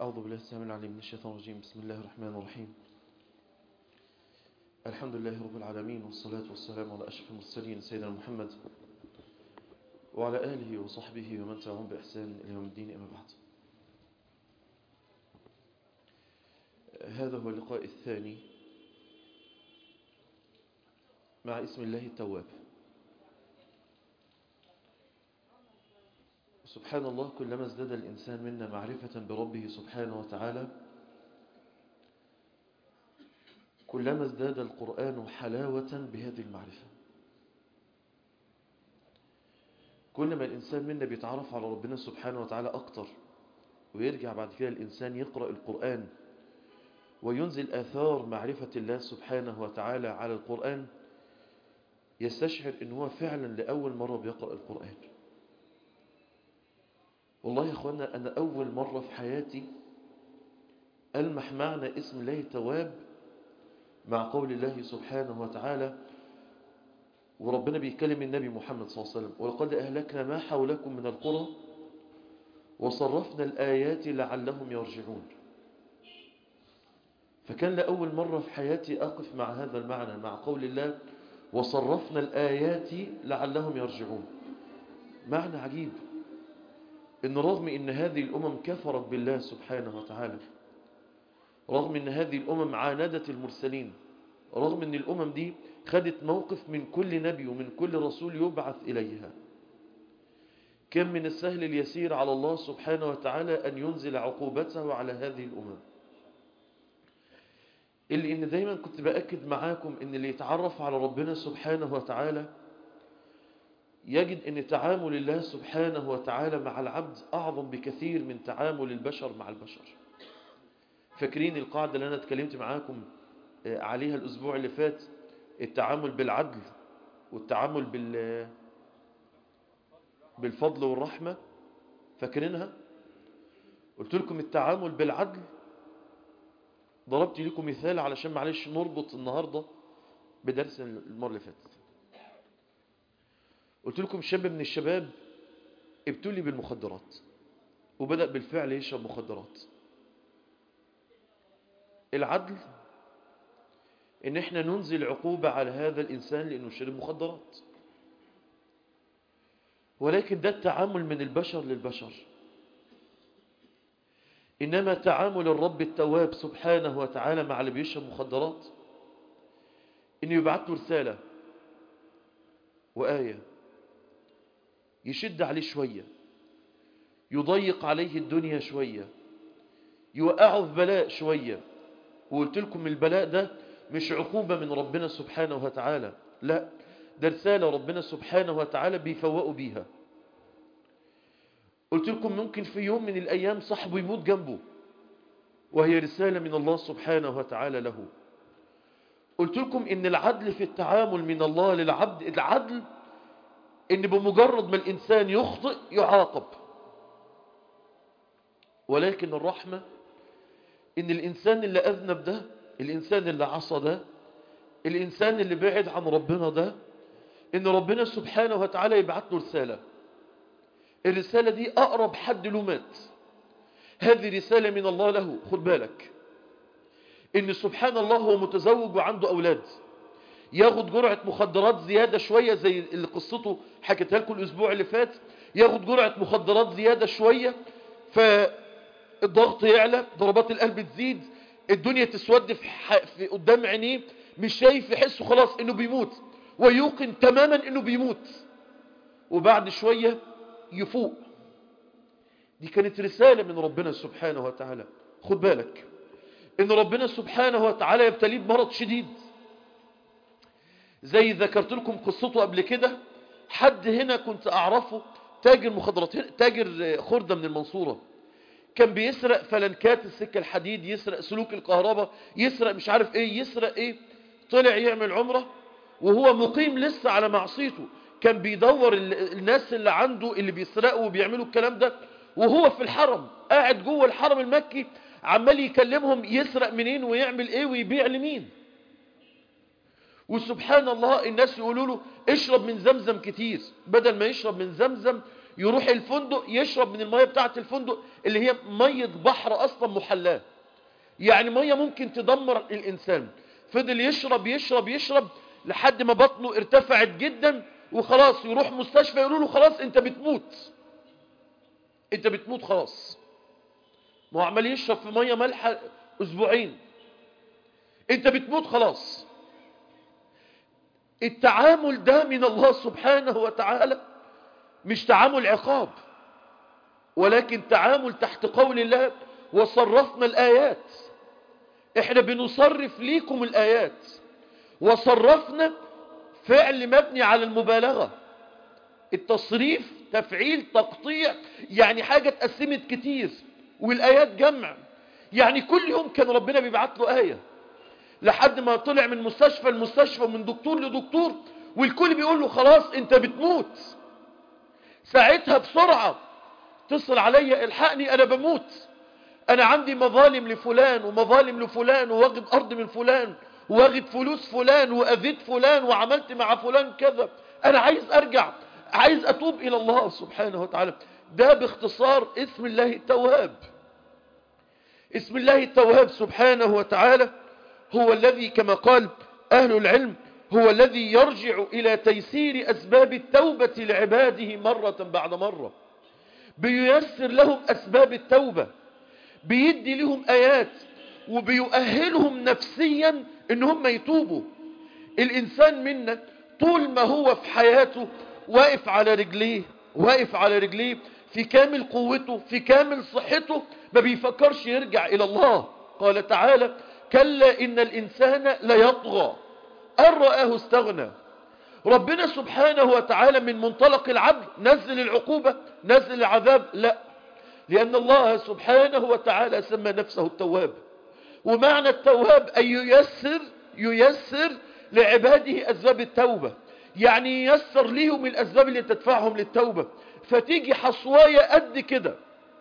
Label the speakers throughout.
Speaker 1: أعوذ بالله السلام العليم من الشيطان الرجيم بسم الله الرحمن الرحيم الحمد لله رب العالمين والصلاة والسلام على أشرف المرسلين سيدنا محمد وعلى آله وصحبه ومن تبعهم بإحسان إلى يوم الدين أما بعد هذا هو اللقاء الثاني مع اسم الله التواب سبحان الله كلما ازداد الإنسان منا معرفة بربه سبحانه وتعالى كلما ازداد القرآن حلاوة بهذه المعرفة كلما الإنسان منا بيتعرف على ربنا سبحانه وتعالى أكتر ويرجع بعد كده الإنسان يقرأ القرآن وينزل آثار معرفة الله سبحانه وتعالى على القرآن يستشعر إن هو فعلا لأول مرة بيقرأ القرآن والله يا أخوانا أنا أول مرة في حياتي ألمح معنى اسم الله تواب مع قول الله سبحانه وتعالى وربنا بيكلم النبي محمد صلى الله عليه وسلم ولقد أهلكنا ما حولكم من القرى وصرفنا الآيات لعلهم يرجعون فكان لأول مرة في حياتي أقف مع هذا المعنى مع قول الله وصرفنا الآيات لعلهم يرجعون معنى عجيب إن رغم إن هذه الأمم كفرت بالله سبحانه وتعالى رغم إن هذه الأمم عاندت المرسلين رغم إن الأمم دي خدت موقف من كل نبي ومن كل رسول يبعث إليها كم من السهل اليسير على الله سبحانه وتعالى أن ينزل عقوبته على هذه الأمم اللي إن دايما كنت بأكد معاكم إن اللي يتعرف على ربنا سبحانه وتعالى يجد أن تعامل الله سبحانه وتعالى مع العبد أعظم بكثير من تعامل البشر مع البشر فاكرين القاعدة اللي أنا اتكلمت معاكم عليها الأسبوع اللي فات التعامل بالعدل والتعامل بال بالفضل والرحمة فاكرينها قلت لكم التعامل بالعدل ضربت لكم مثال علشان معلش نربط النهاردة بدرس المرة اللي فاتت قلت لكم شاب من الشباب ابتلي بالمخدرات وبدأ بالفعل يشرب مخدرات العدل ان احنا ننزل عقوبة على هذا الانسان لانه شرب مخدرات ولكن ده التعامل من البشر للبشر انما تعامل الرب التواب سبحانه وتعالى مع اللي بيشرب مخدرات انه يبعث له رسالة وآية يشد عليه شوية يضيق عليه الدنيا شوية يوقعه في بلاء شوية وقلت لكم البلاء ده مش عقوبة من ربنا سبحانه وتعالى لا ده رسالة ربنا سبحانه وتعالى بيفوقوا بيها قلت لكم ممكن في يوم من الأيام صاحبه يموت جنبه وهي رسالة من الله سبحانه وتعالى له قلت لكم ان العدل في التعامل من الله للعبد العدل ان بمجرد ما الانسان يخطئ يعاقب ولكن الرحمة ان الانسان اللي اذنب ده الانسان اللي عصى ده الانسان اللي بعد عن ربنا ده ان ربنا سبحانه وتعالى يبعث له رسالة الرسالة دي اقرب حد له مات هذه رسالة من الله له خد بالك ان سبحان الله هو متزوج وعنده اولاد ياخد جرعة مخدرات زيادة شوية زي اللي قصته حكيتها لكم الاسبوع اللي فات ياخد جرعة مخدرات زيادة شوية فالضغط يعلى ضربات القلب تزيد الدنيا تسود في, في قدام عينيه مش شايف يحسه خلاص انه بيموت ويوقن تماما انه بيموت وبعد شوية يفوق دي كانت رسالة من ربنا سبحانه وتعالى خد بالك ان ربنا سبحانه وتعالى يبتليه بمرض شديد زي ذكرت لكم قصته قبل كده حد هنا كنت اعرفه تاجر مخدرات تاجر خردة من المنصورة كان بيسرق فلنكات السكة الحديد يسرق سلوك الكهرباء يسرق مش عارف ايه يسرق ايه طلع يعمل عمرة وهو مقيم لسه على معصيته كان بيدور الناس اللي عنده اللي بيسرقوا وبيعملوا الكلام ده وهو في الحرم قاعد جوه الحرم المكي عمال يكلمهم يسرق منين ويعمل ايه ويبيع لمين وسبحان الله الناس يقولوا له اشرب من زمزم كتير بدل ما يشرب من زمزم يروح الفندق يشرب من المية بتاعة الفندق اللي هي مية بحر أصلا محلاة يعني مية ممكن تدمر الإنسان فضل يشرب يشرب يشرب لحد ما بطنه ارتفعت جدا وخلاص يروح مستشفى يقولوا له خلاص انت بتموت انت بتموت خلاص ما هو عمال يشرب في مية مالحة اسبوعين انت بتموت خلاص التعامل ده من الله سبحانه وتعالى مش تعامل عقاب ولكن تعامل تحت قول الله وصرفنا الآيات احنا بنصرف ليكم الآيات وصرفنا فعل مبني على المبالغة التصريف تفعيل تقطيع يعني حاجة اتقسمت كتير والآيات جمع يعني كل يوم كان ربنا بيبعت له آية لحد ما طلع من مستشفى لمستشفى من دكتور لدكتور والكل بيقول له خلاص انت بتموت ساعتها بسرعة اتصل عليا الحقني انا بموت انا عندي مظالم لفلان ومظالم لفلان وواخد ارض من فلان وواخد فلوس فلان واذيت فلان وعملت مع فلان كذا انا عايز ارجع عايز اتوب الى الله سبحانه وتعالى ده باختصار اسم الله التواب اسم الله التواب سبحانه وتعالى هو الذي كما قال اهل العلم هو الذي يرجع الى تيسير اسباب التوبة لعباده مرة بعد مرة بييسر لهم اسباب التوبة بيدي لهم ايات وبيؤهلهم نفسيا ان هم يتوبوا الانسان منا طول ما هو في حياته واقف على رجليه واقف على رجليه في كامل قوته في كامل صحته ما بيفكرش يرجع الى الله قال تعالى كلا ان الانسان ليطغى ان رآه استغنى ربنا سبحانه وتعالى من منطلق العدل نزل العقوبة نزل العذاب لا لأن الله سبحانه وتعالى سمى نفسه التواب ومعنى التواب أن ييسر ييسر لعباده أسباب التوبة يعني ييسر لهم الأسباب اللي تدفعهم للتوبة فتيجي حصواية قد كده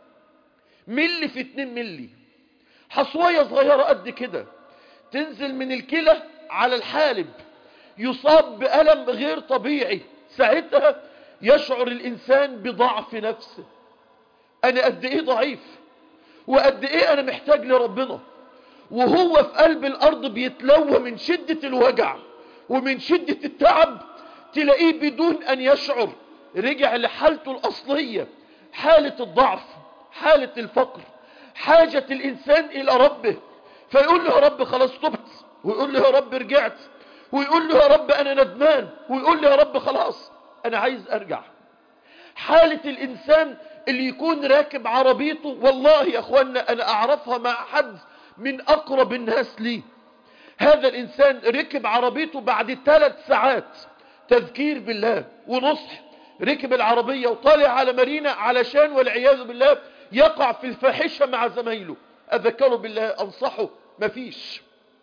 Speaker 1: ملي في اتنين ملي حصواية صغيرة قد كده تنزل من الكلى على الحالب يصاب بألم غير طبيعي ساعتها يشعر الإنسان بضعف نفسه أنا قد إيه ضعيف وقد إيه أنا محتاج لربنا وهو في قلب الأرض بيتلوى من شدة الوجع ومن شدة التعب تلاقيه بدون أن يشعر رجع لحالته الأصلية حالة الضعف حالة الفقر حاجة الإنسان إلى ربه فيقول له يا رب خلاص تبت ويقول له يا رب رجعت ويقول له يا رب أنا ندمان ويقول له يا رب خلاص أنا عايز أرجع حالة الإنسان اللي يكون راكب عربيته والله يا أخوانا أنا أعرفها مع حد من أقرب الناس لي هذا الإنسان ركب عربيته بعد ثلاث ساعات تذكير بالله ونصح ركب العربية وطالع على مارينا علشان والعياذ بالله يقع في الفاحشة مع زمايله أذكره بالله أنصحه مفيش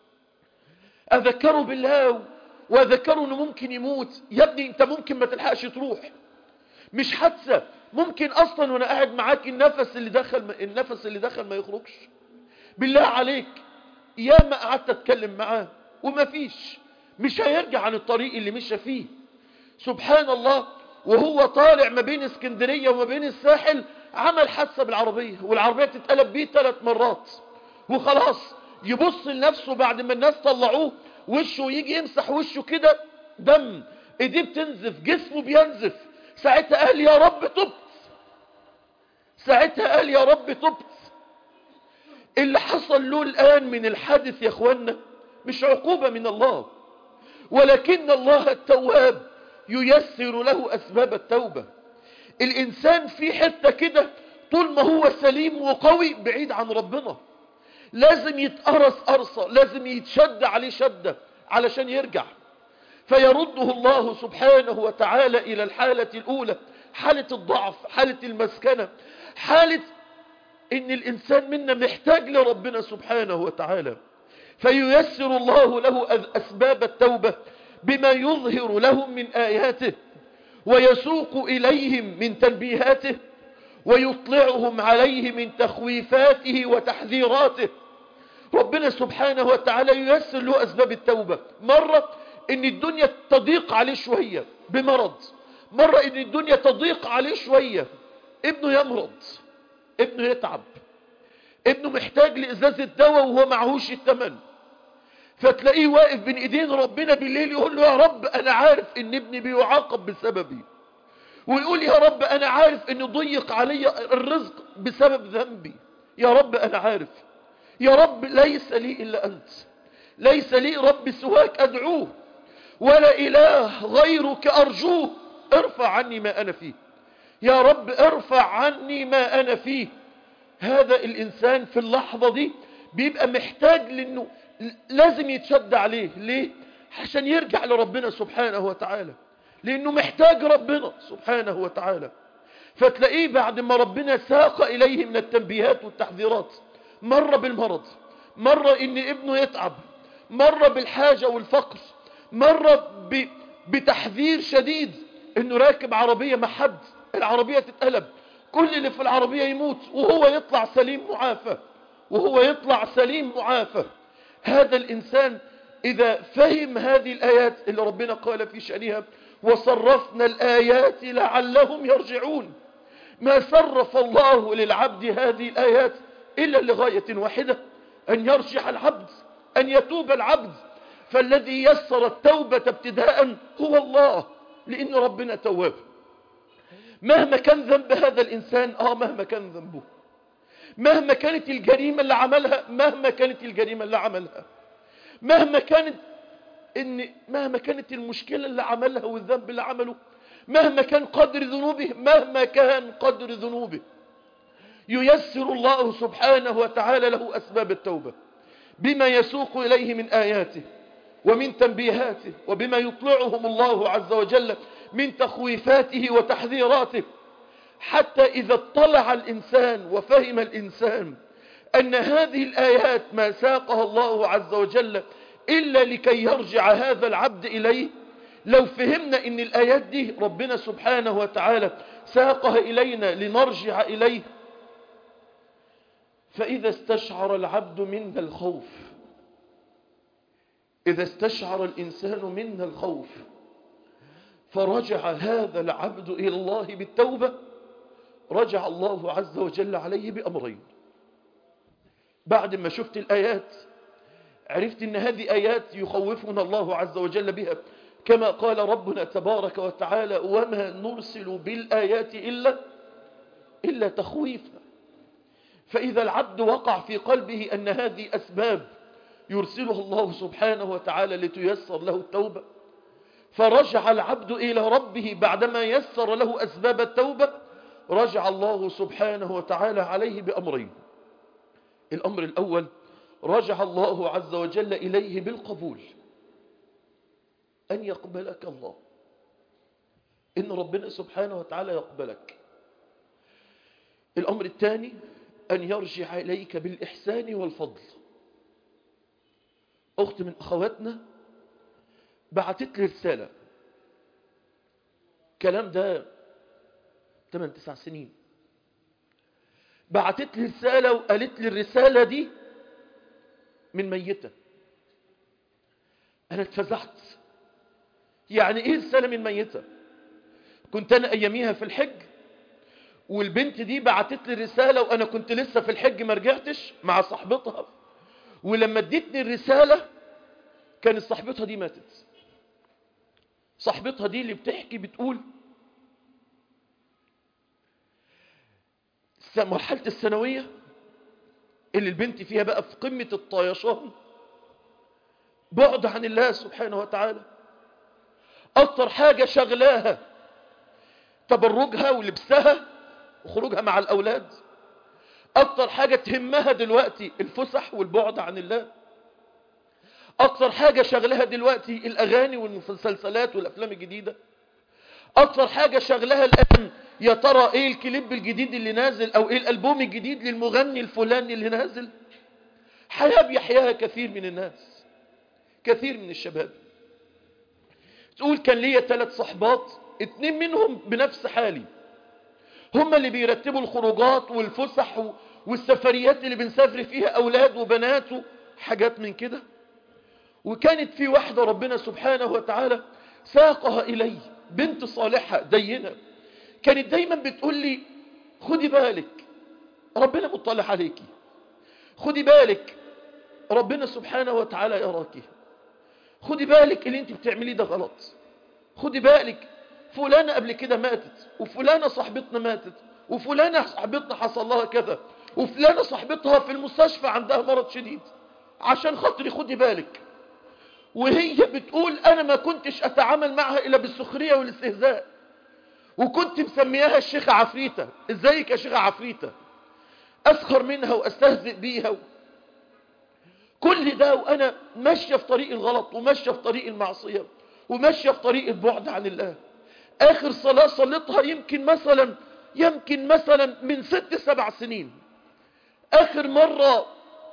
Speaker 1: أذكره بالله وأذكره أنه ممكن يموت يا ابني أنت ممكن ما تلحقش تروح مش حادثة ممكن أصلا وأنا قاعد معاك النفس اللي دخل النفس اللي دخل ما يخرجش بالله عليك يا ما قعدت أتكلم معاه وما فيش مش هيرجع عن الطريق اللي مشى فيه سبحان الله وهو طالع ما بين اسكندرية وما بين الساحل عمل حادثة بالعربية والعربية تتقلب بيه ثلاث مرات وخلاص يبص لنفسه بعد ما الناس طلعوه وشه يجي يمسح وشه كده دم ايديه بتنزف جسمه بينزف ساعتها قال يا رب تبت ساعتها قال يا رب تبت اللي حصل له الآن من الحادث يا اخوانا مش عقوبة من الله ولكن الله التواب ييسر له أسباب التوبة الإنسان في حتة كده طول ما هو سليم وقوي بعيد عن ربنا لازم يتقرص قرصة لازم يتشد عليه شدة علشان يرجع فيرده الله سبحانه وتعالى إلى الحالة الأولى حالة الضعف حالة المسكنة حالة إن الإنسان منا محتاج لربنا سبحانه وتعالى فييسر الله له أسباب التوبة بما يظهر لهم من آياته ويسوق إليهم من تنبيهاته ويطلعهم عليه من تخويفاته وتحذيراته ربنا سبحانه وتعالى ييسر له أسباب التوبة مرة إن الدنيا تضيق عليه شوية بمرض مرة ان الدنيا تضيق عليه شوية ابنه يمرض ابنه يتعب ابنه محتاج لإزازة دواء وهو معهوش الثمن فتلاقيه واقف بين ايدين ربنا بالليل يقول له يا رب انا عارف ان ابني بيعاقب بسببي ويقول يا رب انا عارف ان ضيق علي الرزق بسبب ذنبي يا رب انا عارف يا رب ليس لي الا انت ليس لي رب سواك ادعوه ولا اله غيرك ارجوه ارفع عني ما انا فيه يا رب ارفع عني ما انا فيه هذا الانسان في اللحظة دي بيبقى محتاج لانه لازم يتشد عليه ليه عشان يرجع لربنا سبحانه وتعالى لانه محتاج ربنا سبحانه وتعالى فتلاقيه بعد ما ربنا ساق اليه من التنبيهات والتحذيرات مرة بالمرض مرة ان ابنه يتعب مرة بالحاجة والفقر مرة ب... بتحذير شديد انه راكب عربية مع حد العربية تتقلب كل اللي في العربية يموت وهو يطلع سليم معافى وهو يطلع سليم معافى هذا الإنسان إذا فهم هذه الآيات اللي ربنا قال في شأنها وصرفنا الآيات لعلهم يرجعون ما صرف الله للعبد هذه الآيات إلا لغاية واحدة أن يرجع العبد أن يتوب العبد فالذي يسر التوبة ابتداء هو الله لأن ربنا تواب مهما كان ذنب هذا الإنسان آه مهما كان ذنبه مهما كانت الجريمة اللي عملها مهما كانت الجريمة اللي عملها مهما كانت إن مهما كانت المشكلة اللي عملها والذنب اللي عمله مهما كان قدر ذنوبه مهما كان قدر ذنوبه ييسر الله سبحانه وتعالى له أسباب التوبة بما يسوق إليه من آياته ومن تنبيهاته وبما يطلعهم الله عز وجل من تخويفاته وتحذيراته حتى إذا اطلع الإنسان وفهم الإنسان أن هذه الآيات ما ساقها الله عز وجل إلا لكي يرجع هذا العبد إليه لو فهمنا أن الآيات دي ربنا سبحانه وتعالى ساقها إلينا لنرجع إليه فإذا استشعر العبد منا الخوف إذا استشعر الإنسان منا الخوف فرجع هذا العبد إلى الله بالتوبة رجع الله عز وجل عليه بأمرين بعد ما شفت الآيات عرفت أن هذه آيات يخوفنا الله عز وجل بها كما قال ربنا تبارك وتعالى وما نرسل بالآيات إلا إلا تخويفا فإذا العبد وقع في قلبه أن هذه أسباب يرسلها الله سبحانه وتعالى لتيسر له التوبة فرجع العبد إلى ربه بعدما يسر له أسباب التوبة رجع الله سبحانه وتعالى عليه بأمرين الأمر الأول رجع الله عز وجل إليه بالقبول أن يقبلك الله إن ربنا سبحانه وتعالى يقبلك الأمر الثاني أن يرجع إليك بالإحسان والفضل أخت من أخواتنا بعتت لي رسالة كلام ده 8 9 سنين بعتت لي رسالة وقالت لي الرسالة دي من ميتة أنا اتفزعت يعني إيه رسالة من ميتة كنت أنا أياميها في الحج والبنت دي بعتت لي رسالة وأنا كنت لسه في الحج ما رجعتش مع صاحبتها ولما اديتني الرسالة كانت صاحبتها دي ماتت صاحبتها دي اللي بتحكي بتقول مرحلة الثانوية اللي البنت فيها بقى في قمة الطيشان بعد عن الله سبحانه وتعالى أكتر حاجة شغلاها تبرجها ولبسها وخروجها مع الأولاد أكتر حاجة تهمها دلوقتي الفسح والبعد عن الله أكتر حاجة شغلها دلوقتي الأغاني والمسلسلات والأفلام الجديدة أكتر حاجة شغلها الآن يا ترى إيه الكليب الجديد اللي نازل أو إيه الألبوم الجديد للمغني الفلاني اللي نازل حياة بيحياها كثير من الناس كثير من الشباب تقول كان ليا ثلاث صحبات اتنين منهم بنفس حالي هم اللي بيرتبوا الخروجات والفسح والسفريات اللي بنسافر فيها أولاد وبنات حاجات من كده وكانت في واحدة ربنا سبحانه وتعالى ساقها إلي بنت صالحة دينة كانت دايما بتقول لي خدي بالك ربنا مطلع عليكي خدي بالك ربنا سبحانه وتعالى يراكي خدي بالك اللي انت بتعمليه ده غلط خدي بالك فلانة قبل كده ماتت وفلانة صاحبتنا ماتت وفلانة صاحبتنا حصل لها كذا وفلانة صاحبتها في المستشفى عندها مرض شديد عشان خاطري خدي بالك وهي بتقول انا ما كنتش اتعامل معها الا بالسخرية والاستهزاء وكنت مسمياها الشيخة عفريتة ازيك يا شيخة عفريتة اسخر منها واستهزئ بيها كل ده وانا ماشية في طريق الغلط وماشية في طريق المعصية وماشية في طريق البعد عن الله اخر صلاة صليتها يمكن مثلا يمكن مثلا من ست سبع سنين اخر مرة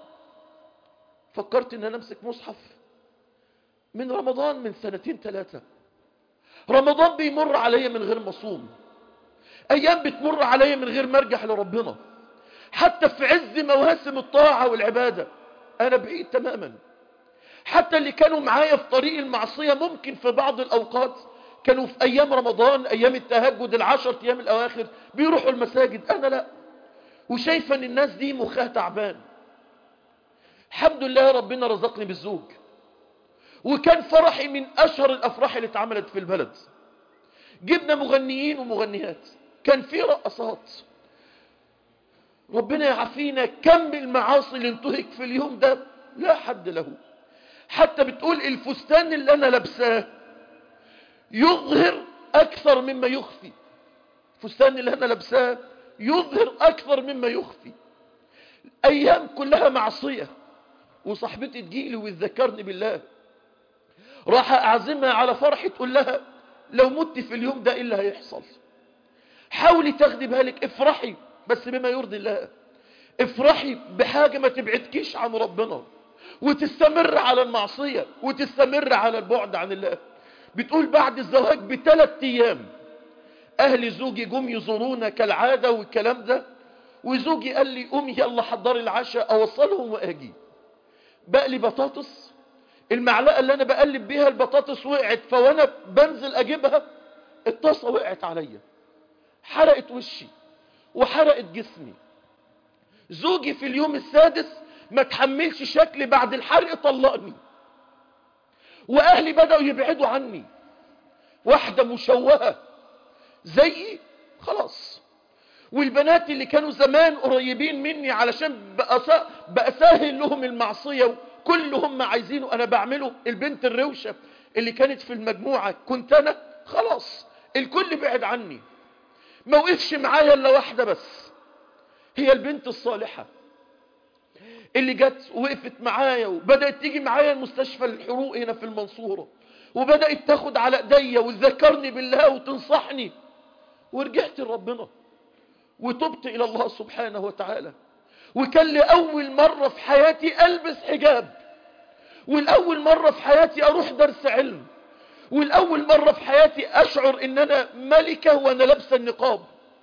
Speaker 1: فكرت ان انا امسك مصحف من رمضان من سنتين ثلاثة رمضان بيمر عليا من غير مصوم ايام بتمر عليا من غير ما ارجع لربنا حتى في عز مواسم الطاعة والعبادة انا بعيد تماما حتى اللي كانوا معايا في طريق المعصية ممكن في بعض الاوقات كانوا في ايام رمضان ايام التهجد العشر ايام الاواخر بيروحوا المساجد انا لا وشايفة ان الناس دي مخها تعبان الحمد لله ربنا رزقني بالزوج وكان فرحي من اشهر الافراح اللي اتعملت في البلد جبنا مغنيين ومغنيات كان في رقصات ربنا يعافينا كم المعاصي اللي انتهك في اليوم ده لا حد له حتى بتقول الفستان اللي انا لابساه يظهر اكثر مما يخفي الفستان اللي انا لابساه يظهر اكثر مما يخفي ايام كلها معصية وصاحبتي تجيلي وتذكرني بالله راح اعزمها على فرح تقول لها لو مت في اليوم ده ايه اللي هيحصل حاولي تاخدي بالك افرحي بس بما يرضي الله افرحي بحاجة ما تبعدكيش عن ربنا وتستمر على المعصية وتستمر على البعد عن الله بتقول بعد الزواج بثلاث ايام اهل زوجي جم يزورونا كالعادة والكلام ده وزوجي قال لي قومي يلا حضري العشاء اوصلهم واجي بقلي بطاطس المعلقة اللي انا بقلب بيها البطاطس وقعت فوانا بنزل اجيبها الطاسة وقعت عليا حرقت وشي وحرقت جسمي زوجي في اليوم السادس ما تحملش شكلي بعد الحرق طلقني واهلي بدأوا يبعدوا عني واحدة مشوهة زيي خلاص والبنات اللي كانوا زمان قريبين مني علشان بأسهل لهم المعصية كل اللي هم عايزينه انا بعمله البنت الروشة اللي كانت في المجموعة كنت انا خلاص الكل بعد عني ما وقفش معايا الا واحدة بس هي البنت الصالحة اللي جت وقفت معايا وبدأت تيجي معايا المستشفى الحروق هنا في المنصورة وبدأت تاخد على ايديا وتذكرني بالله وتنصحني ورجعت لربنا وتبت الى الله سبحانه وتعالى وكان لأول مرة في حياتي ألبس حجاب والأول مرة في حياتي أروح درس علم والأول مرة في حياتي أشعر إن أنا ملكة وأنا لابسة النقاب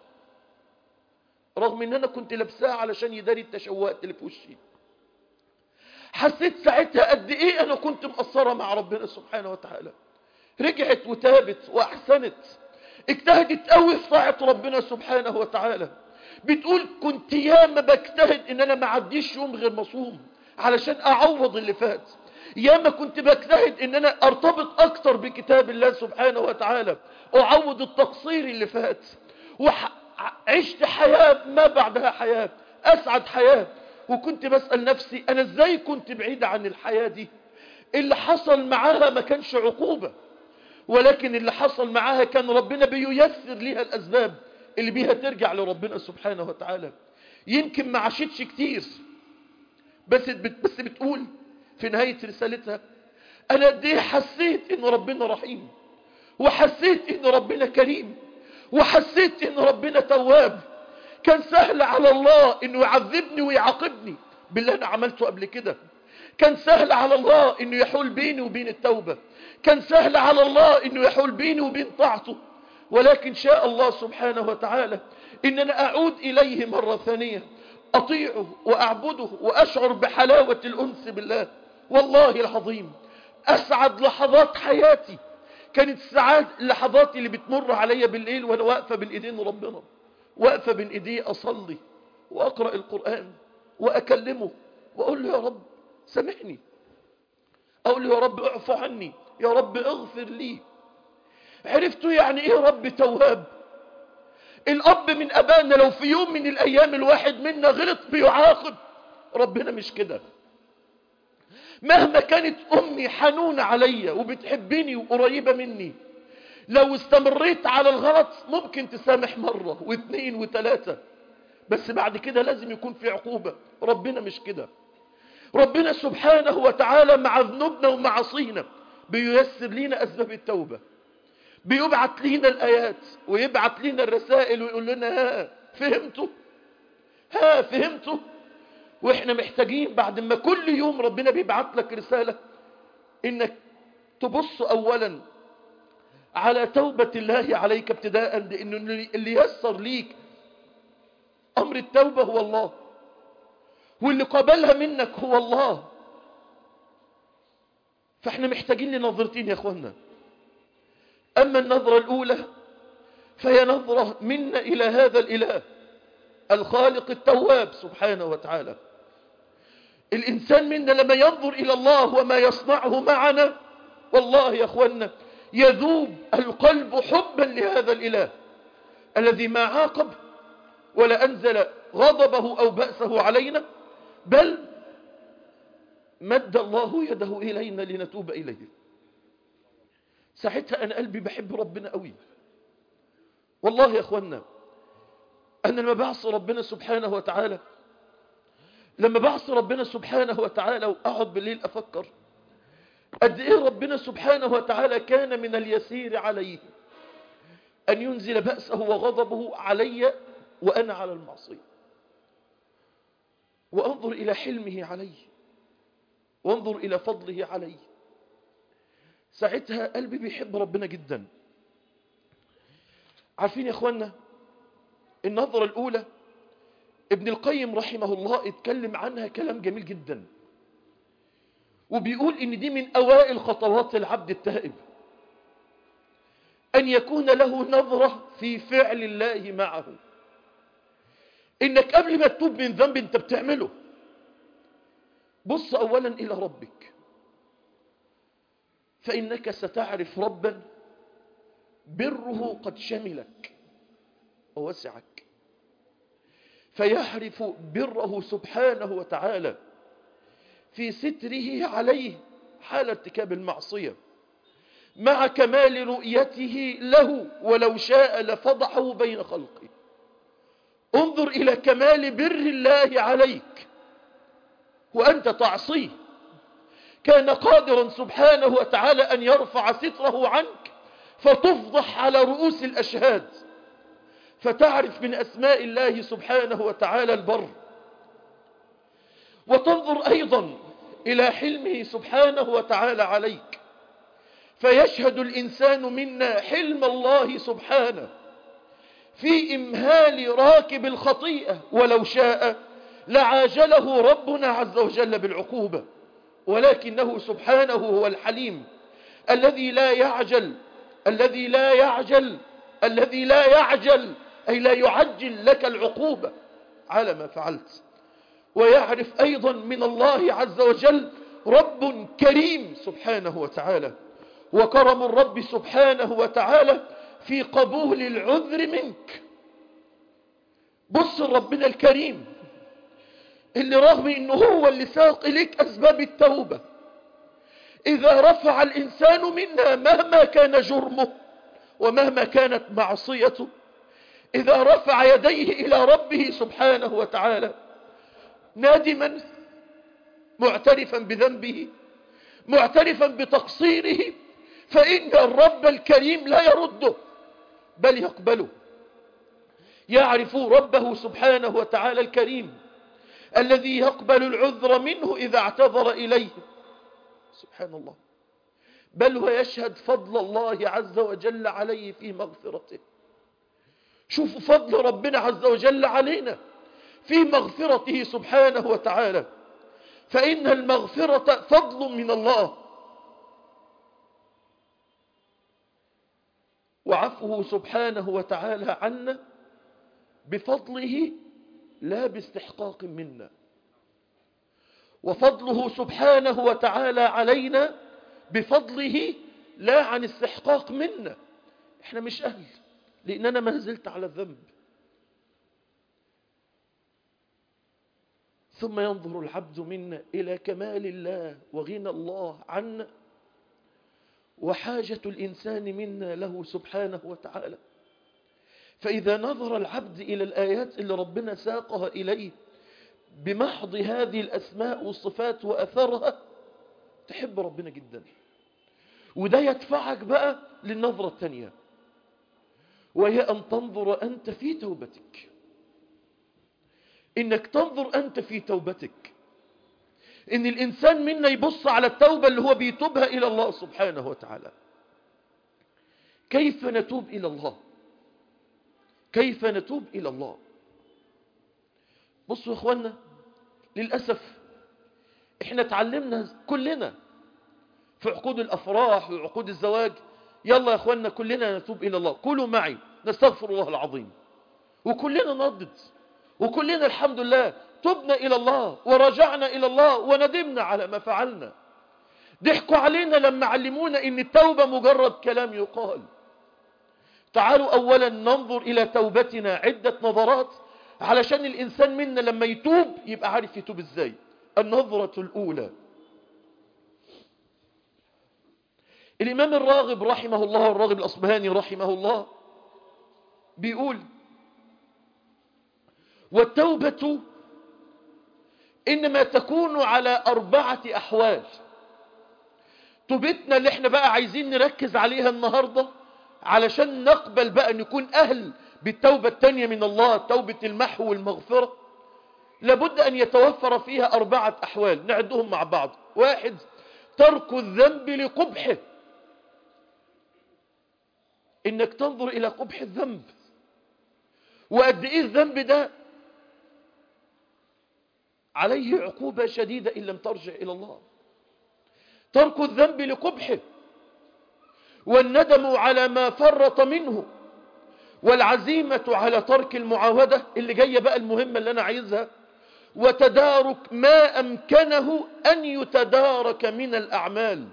Speaker 1: رغم إن أنا كنت لابساها علشان يداري التشوهات اللي في وشي حسيت ساعتها قد إيه أنا كنت مقصرة مع ربنا سبحانه وتعالى رجعت وتابت وأحسنت اجتهدت قوي في طاعة ربنا سبحانه وتعالى بتقول كنت ياما بجتهد ان انا ما عديش يوم غير مصوم علشان اعوض اللي فات ياما كنت بجتهد ان انا ارتبط اكتر بكتاب الله سبحانه وتعالى اعوض التقصير اللي فات وعشت حياة ما بعدها حياة اسعد حياة وكنت بسأل نفسي انا ازاي كنت بعيد عن الحياة دي اللي حصل معاها ما كانش عقوبة ولكن اللي حصل معاها كان ربنا بييسر ليها الاسباب اللي بيها ترجع لربنا سبحانه وتعالى يمكن ما عاشتش كتير بس بس بتقول في نهاية رسالتها انا قد ايه حسيت ان ربنا رحيم وحسيت ان ربنا كريم وحسيت ان ربنا تواب كان سهل على الله انه يعذبني ويعاقبني باللي انا عملته قبل كده كان سهل على الله انه يحول بيني وبين التوبة كان سهل على الله انه يحول بيني وبين طاعته ولكن شاء الله سبحانه وتعالى ان انا اعود اليه مرة ثانية اطيعه واعبده واشعر بحلاوة الانس بالله والله العظيم اسعد لحظات حياتي كانت ساعات اللحظات اللي بتمر عليا بالليل وانا واقفة بين ايدين ربنا واقفة بين ايديه اصلي واقرأ القرآن واكلمه واقول له يا رب سامحني اقول له يا رب اعفو عني يا رب اغفر لي عرفتوا يعني ايه رب تواب الاب من ابائنا لو في يوم من الايام الواحد منا غلط بيعاقب ربنا مش كده مهما كانت امي حنونة عليا وبتحبني وقريبة مني لو استمريت على الغلط ممكن تسامح مرة واثنين وثلاثة بس بعد كده لازم يكون في عقوبة ربنا مش كده ربنا سبحانه وتعالى مع ذنوبنا ومعاصينا بييسر لنا أسباب التوبة بيبعت لنا الآيات ويبعت لنا الرسائل ويقول لنا ها فهمتوا ها فهمتوا واحنا محتاجين بعد ما كل يوم ربنا بيبعت لك رسالة انك تبص اولا على توبة الله عليك ابتداء لانه اللي يسر ليك امر التوبة هو الله واللي قبلها منك هو الله فاحنا محتاجين لنظرتين يا اخوانا اما النظرة الاولى فهي نظرة منا الى هذا الاله الخالق التواب سبحانه وتعالى الإنسان منا لما ينظر إلى الله وما يصنعه معنا والله يا أخوانا يذوب القلب حبا لهذا الإله الذي ما عاقب ولا أنزل غضبه أو بأسه علينا بل مد الله يده إلينا لنتوب إليه ساعتها أنا قلبي بحب ربنا قوي والله يا أخوانا أنا لما بعصي ربنا سبحانه وتعالى لما بعصي ربنا سبحانه وتعالى وأقعد بالليل أفكر قد إيه ربنا سبحانه وتعالى كان من اليسير عليه أن ينزل بأسه وغضبه علي وأنا على المعصية وأنظر إلى حلمه علي وانظر إلى فضله علي ساعتها قلبي بيحب ربنا جدا عارفين يا أخوانا النظرة الأولى ابن القيم رحمه الله اتكلم عنها كلام جميل جدا وبيقول ان دي من اوائل خطوات العبد التائب ان يكون له نظرة في فعل الله معه انك قبل ما تتوب من ذنب انت بتعمله بص اولا الى ربك فانك ستعرف ربا بره قد شملك ووسعك فيعرف بره سبحانه وتعالى في ستره عليه حال ارتكاب المعصية مع كمال رؤيته له ولو شاء لفضحه بين خلقه انظر إلى كمال بر الله عليك وأنت تعصيه كان قادرا سبحانه وتعالى أن يرفع ستره عنك فتفضح على رؤوس الأشهاد فتعرف من أسماء الله سبحانه وتعالى البر وتنظر أيضا إلى حلمه سبحانه وتعالى عليك فيشهد الإنسان منا حلم الله سبحانه في إمهال راكب الخطيئة ولو شاء لعاجله ربنا عز وجل بالعقوبة ولكنه سبحانه هو الحليم الذي لا يعجل الذي لا يعجل الذي لا يعجل أي لا يعجل لك العقوبة على ما فعلت ويعرف أيضا من الله عز وجل رب كريم سبحانه وتعالى وكرم الرب سبحانه وتعالى في قبول العذر منك بص ربنا الكريم اللي رغم انه هو اللي ساق لك اسباب التوبة اذا رفع الانسان منا مهما كان جرمه ومهما كانت معصيته اذا رفع يديه الى ربه سبحانه وتعالى نادما معترفا بذنبه معترفا بتقصيره فإن الرب الكريم لا يرده بل يقبله يعرف ربه سبحانه وتعالى الكريم الذي يقبل العذر منه إذا اعتذر إليه سبحان الله بل ويشهد فضل الله عز وجل عليه في مغفرته شوفوا فضل ربنا عز وجل علينا في مغفرته سبحانه وتعالى فإن المغفرة فضل من الله وعفوه سبحانه وتعالى عنا بفضله لا باستحقاق منا وفضله سبحانه وتعالى علينا بفضله لا عن استحقاق منا احنا مش أهل لأننا ما زلت على الذنب ثم ينظر العبد منا إلى كمال الله وغنى الله عنا وحاجة الإنسان منا له سبحانه وتعالى فإذا نظر العبد إلى الآيات اللي ربنا ساقها إليه بمحض هذه الأسماء والصفات وأثرها تحب ربنا جدا وده يدفعك بقى للنظرة الثانية وهي أن تنظر أنت في توبتك إنك تنظر أنت في توبتك إن الإنسان منا يبص على التوبة اللي هو بيتوبها إلى الله سبحانه وتعالى كيف نتوب إلى الله كيف نتوب إلى الله بصوا يا أخوانا للأسف إحنا تعلمنا كلنا في عقود الأفراح وعقود الزواج يلا يا أخوانا كلنا نتوب إلى الله قولوا معي نستغفر الله العظيم وكلنا نضد وكلنا الحمد لله تبنا إلى الله ورجعنا إلى الله وندمنا على ما فعلنا ضحكوا علينا لما علمونا إن التوبة مجرد كلام يقال تعالوا أولا ننظر إلى توبتنا عدة نظرات علشان الإنسان منا لما يتوب يبقى عارف يتوب إزاي النظرة الأولى الإمام الراغب رحمه الله الراغب الأصبهاني رحمه الله بيقول والتوبة إنما تكون على أربعة أحوال توبتنا اللي احنا بقى عايزين نركز عليها النهاردة علشان نقبل بقى نكون أهل بالتوبة التانية من الله توبة المحو والمغفرة لابد أن يتوفر فيها أربعة أحوال نعدهم مع بعض واحد ترك الذنب لقبحه إنك تنظر إلى قبح الذنب وقد إيه الذنب ده عليه عقوبة شديدة إن لم ترجع إلى الله ترك الذنب لقبحه والندم على ما فرط منه والعزيمة على ترك المعاودة اللي جاية بقى المهمة اللي أنا عايزها وتدارك ما أمكنه أن يتدارك من الأعمال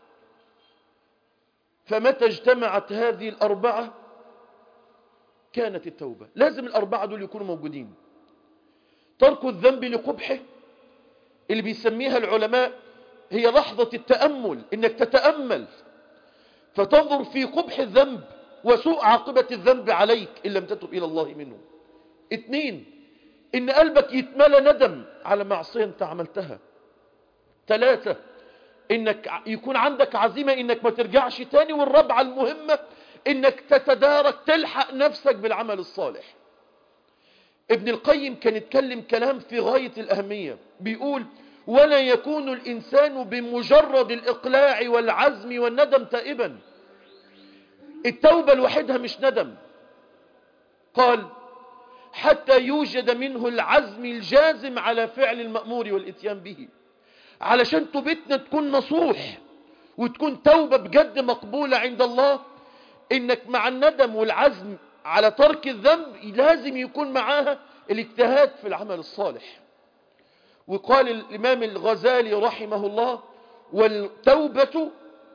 Speaker 1: فمتى اجتمعت هذه الأربعة كانت التوبة لازم الأربعة دول يكونوا موجودين ترك الذنب لقبحه اللي بيسميها العلماء هي لحظة التأمل إنك تتأمل فتنظر في قبح الذنب وسوء عاقبة الذنب عليك إن لم تتب إلى الله منه اثنين إن قلبك يتملى ندم على معصية أنت عملتها ثلاثة إنك يكون عندك عزيمة إنك ما ترجعش تاني والرابعة المهمة إنك تتدارك تلحق نفسك بالعمل الصالح ابن القيم كان يتكلم كلام في غاية الأهمية بيقول ولا يكون الإنسان بمجرد الإقلاع والعزم والندم تائبا التوبة لوحدها مش ندم قال حتى يوجد منه العزم الجازم على فعل المأمور والإتيان به علشان توبتنا تكون نصوح وتكون توبة بجد مقبولة عند الله إنك مع الندم والعزم على ترك الذنب لازم يكون معاها الاجتهاد في العمل الصالح وقال الإمام الغزالي رحمه الله والتوبة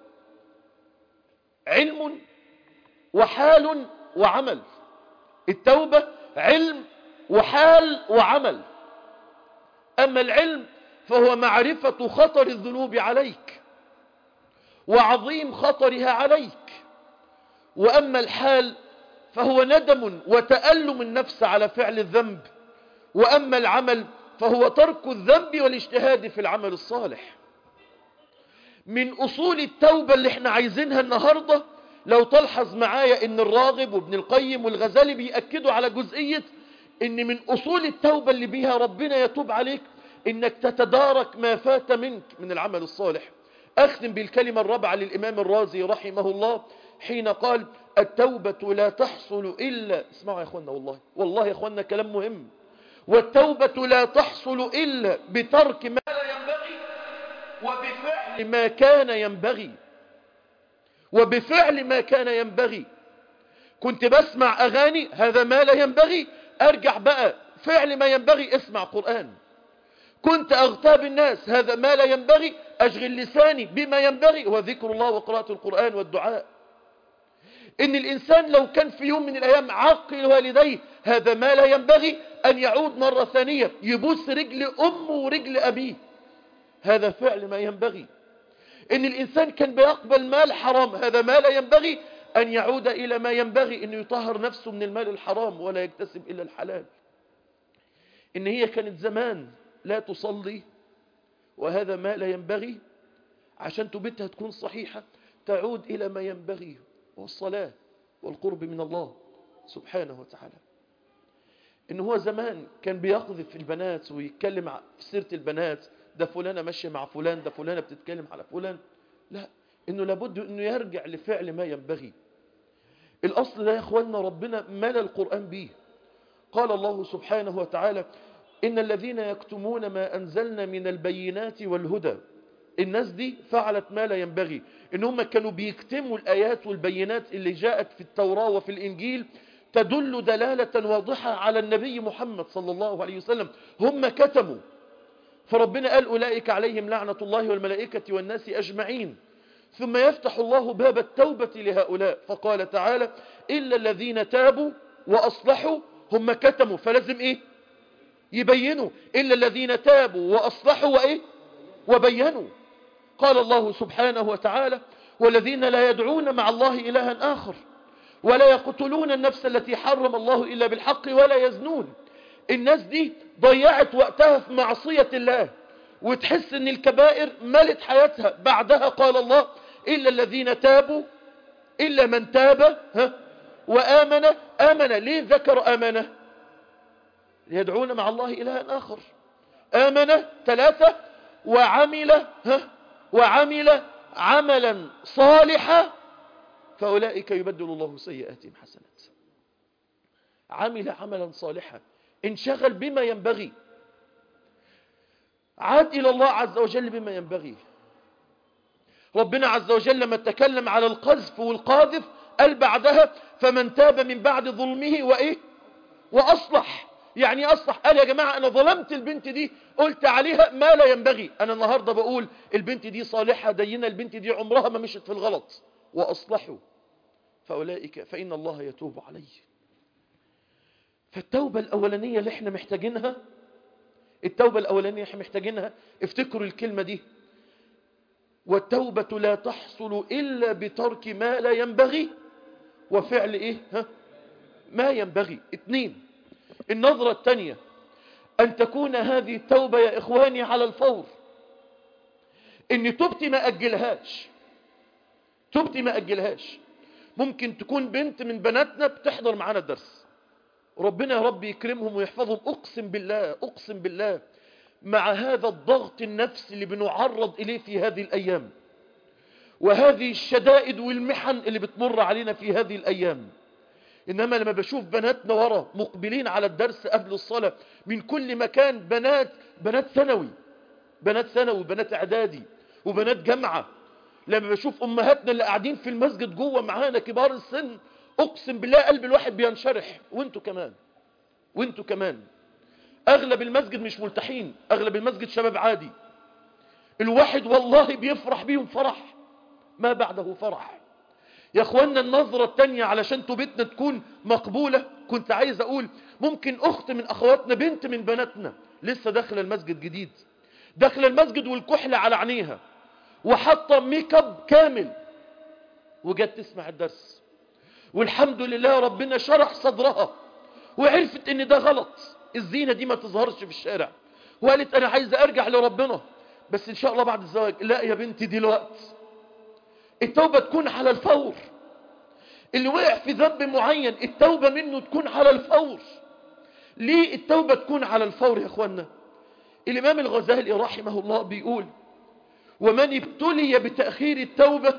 Speaker 1: علم وحال وعمل التوبة علم وحال وعمل أما العلم فهو معرفة خطر الذنوب عليك وعظيم خطرها عليك وأما الحال فهو ندم وتألم النفس على فعل الذنب وأما العمل فهو ترك الذنب والاجتهاد في العمل الصالح من أصول التوبة اللي احنا عايزينها النهاردة لو تلحظ معايا ان الراغب وابن القيم والغزالي بيأكدوا على جزئية ان من أصول التوبة اللي بيها ربنا يتوب عليك انك تتدارك ما فات منك من العمل الصالح اختم بالكلمة الرابعة للامام الرازي رحمه الله حين قال التوبة لا تحصل إلا اسمعوا يا اخوانا والله والله يا اخوانا كلام مهم والتوبة لا تحصل إلا بترك ما لا ينبغي وبفعل ما كان ينبغي وبفعل ما كان ينبغي كنت بسمع أغاني هذا ما لا ينبغي أرجع بقى فعل ما ينبغي اسمع قرآن كنت أغتاب الناس هذا ما لا ينبغي أشغل لساني بما ينبغي هو ذكر الله وقراءة القرآن والدعاء إن الإنسان لو كان في يوم من الأيام عقل والديه هذا ما لا ينبغي أن يعود مرة ثانية يبوس رجل أمه ورجل أبيه هذا فعل ما ينبغي إن الإنسان كان بيقبل مال حرام هذا ما لا ينبغي أن يعود إلى ما ينبغي أن يطهر نفسه من المال الحرام ولا يكتسب إلا الحلال إن هي كانت زمان لا تصلي وهذا ما لا ينبغي عشان تبتها تكون صحيحة تعود إلى ما ينبغي والصلاة والقرب من الله سبحانه وتعالى إن هو زمان كان بيقذف في البنات ويتكلم في سيرة البنات ده فلانة ماشية مع فلان ده فلانة بتتكلم على فلان لا إنه لابد إنه يرجع لفعل ما ينبغي الأصل ده يا أخواننا ربنا ملى القرآن به قال الله سبحانه وتعالى إن الذين يكتمون ما أنزلنا من البينات والهدى الناس دي فعلت ما لا ينبغي إن هم كانوا بيكتموا الآيات والبينات اللي جاءت في التوراة وفي الإنجيل تدل دلالة واضحة على النبي محمد صلى الله عليه وسلم هم كتموا فربنا قال أولئك عليهم لعنة الله والملائكة والناس أجمعين ثم يفتح الله باب التوبة لهؤلاء فقال تعالى إلا الذين تابوا وأصلحوا هم كتموا فلازم إيه يبينوا إلا الذين تابوا وأصلحوا وإيه وبينوا قال الله سبحانه وتعالى والذين لا يدعون مع الله إلها آخر ولا يقتلون النفس التي حرم الله إلا بالحق ولا يزنون الناس دي ضيعت وقتها في معصية الله وتحس ان الكبائر ملت حياتها بعدها قال الله إلا الذين تابوا إلا من تاب ها وآمن آمن ليه ذكر آمنه يدعون مع الله إلها آخر آمن ثلاثة وعمل ها وعمل عملا صالحا فأولئك يبدل الله سيئاتهم حسنات عمل عملا صالحا انشغل بما ينبغي عاد إلى الله عز وجل بما ينبغي ربنا عز وجل لما تكلم على القذف والقاذف قال بعدها فمن تاب من بعد ظلمه وإيه وأصلح يعني أصلح قال يا جماعة أنا ظلمت البنت دي قلت عليها ما لا ينبغي أنا النهاردة بقول البنت دي صالحة دينة البنت دي عمرها ما مشت في الغلط وأصلحوا فأولئك فإن الله يتوب عليه فالتوبة الأولانية اللي احنا محتاجينها التوبة الأولانية اللي احنا محتاجينها افتكروا الكلمة دي والتوبة لا تحصل إلا بترك ما لا ينبغي وفعل إيه ها؟ ما ينبغي اتنين النظرة الثانية أن تكون هذه التوبة يا إخواني على الفور إن تبتي ما أجلهاش تبتي ما أجلهاش ممكن تكون بنت من بناتنا بتحضر معانا الدرس ربنا يا رب يكرمهم ويحفظهم أقسم بالله أقسم بالله مع هذا الضغط النفسي اللي بنعرض إليه في هذه الأيام وهذه الشدائد والمحن اللي بتمر علينا في هذه الأيام إنما لما بشوف بناتنا ورا مقبلين على الدرس قبل الصلاة من كل مكان بنات بنات ثانوي بنات ثانوي بنات إعدادي وبنات جامعة لما بشوف أمهاتنا اللي قاعدين في المسجد جوه معانا كبار السن أقسم بالله قلب الواحد بينشرح وانتوا كمان وانتوا كمان أغلب المسجد مش ملتحين أغلب المسجد شباب عادي الواحد والله بيفرح بيهم فرح ما بعده فرح يا اخوانا النظرة التانية علشان توبتنا تكون مقبولة كنت عايز اقول ممكن اخت من اخواتنا بنت من بناتنا لسه داخله المسجد جديد داخله المسجد والكحل على عينيها وحاطه ميك اب كامل وجت تسمع الدرس والحمد لله ربنا شرح صدرها وعرفت ان ده غلط الزينة دي ما تظهرش في الشارع وقالت انا عايزة ارجع لربنا بس ان شاء الله بعد الزواج لا يا بنتي دلوقتي التوبة تكون على الفور اللي وقع في ذنب معين التوبة منه تكون على الفور ليه التوبة تكون على الفور يا اخوانا الامام الغزالي رحمه الله بيقول ومن ابتلي بتأخير التوبة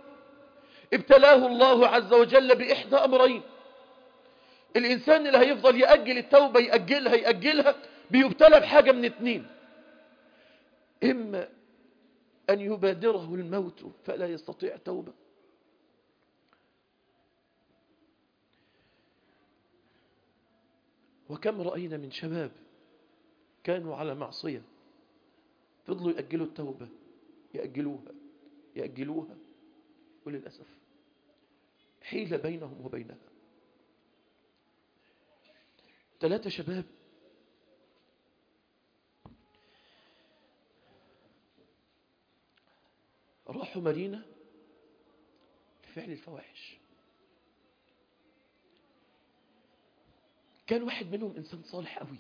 Speaker 1: ابتلاه الله عز وجل بإحدى أمرين الإنسان اللي هيفضل يأجل التوبة يأجلها يأجلها بيبتلى بحاجة من اتنين إما أن يبادره الموت فلا يستطيع توبة وكم رأينا من شباب كانوا على معصية فضلوا يأجلوا التوبة يأجلوها يأجلوها وللأسف حيل بينهم وبينها ثلاثة شباب راحوا مدينة لفعل الفواحش كان واحد منهم إنسان صالح قوي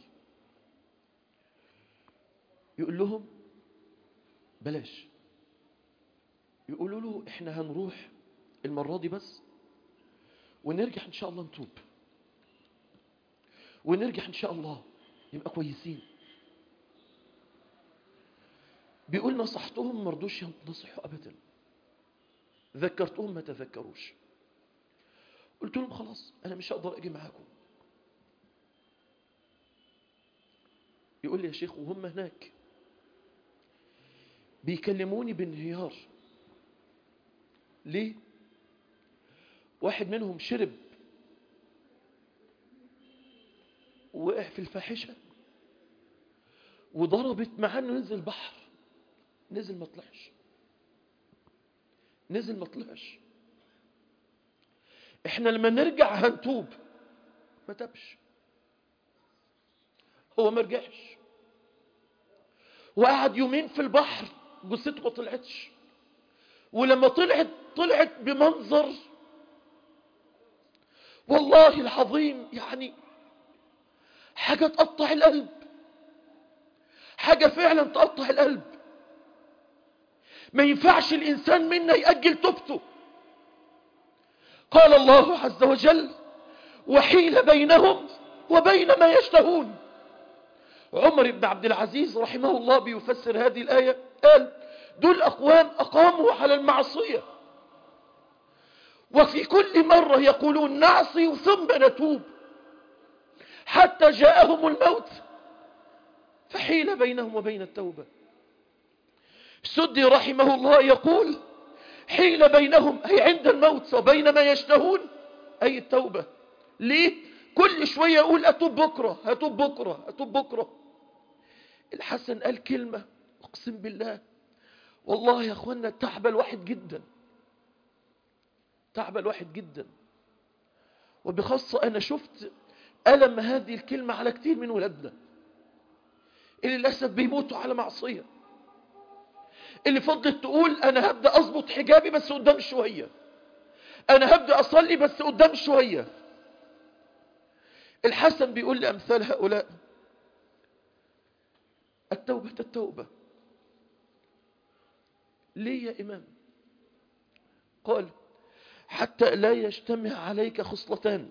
Speaker 1: يقول لهم بلاش يقولوا له احنا هنروح المرة دي بس ونرجع ان شاء الله نتوب ونرجع ان شاء الله نبقى كويسين بيقول نصحتهم ما رضوش ينصحوا ابدا ذكرتهم ما تذكروش قلت لهم خلاص انا مش هقدر اجي معاكم يقول لي يا شيخ وهم هناك بيكلموني بانهيار ليه واحد منهم شرب وقع في الفاحشة وضربت معاه انه ينزل البحر نزل ما طلعش نزل ما طلعش احنا لما نرجع هنتوب ما تبش هو ما رجعش وقعد يومين في البحر جثته ما طلعتش ولما طلعت طلعت بمنظر والله العظيم يعني حاجة تقطع القلب حاجة فعلا تقطع القلب ما ينفعش الإنسان منا يأجل توبته قال الله عز وجل وحيل بينهم وبين ما يشتهون عمر بن عبد العزيز رحمه الله بيفسر هذه الآية قال دول أقوام أقاموا على المعصية وفي كل مرة يقولون نعصي ثم نتوب حتى جاءهم الموت فحيل بينهم وبين التوبة سدي رحمه الله يقول حيل بينهم أي عند الموت وبين ما يشتهون أي التوبة ليه كل شوية يقول أتوب بكرة أتوب بكرة أتوب بكرة الحسن قال كلمة أقسم بالله والله يا أخوانا تعب الواحد جدا تعب الواحد جدا وبخاصة أنا شفت ألم هذه الكلمة على كتير من ولادنا اللي للأسف بيموتوا على معصية اللي فضلت تقول أنا هبدأ أظبط حجابي بس قدام شوية أنا هبدأ أصلي بس قدام شوية الحسن بيقول لأمثال هؤلاء التوبة التوبة ليه يا إمام قال حتى لا يجتمع عليك خصلتان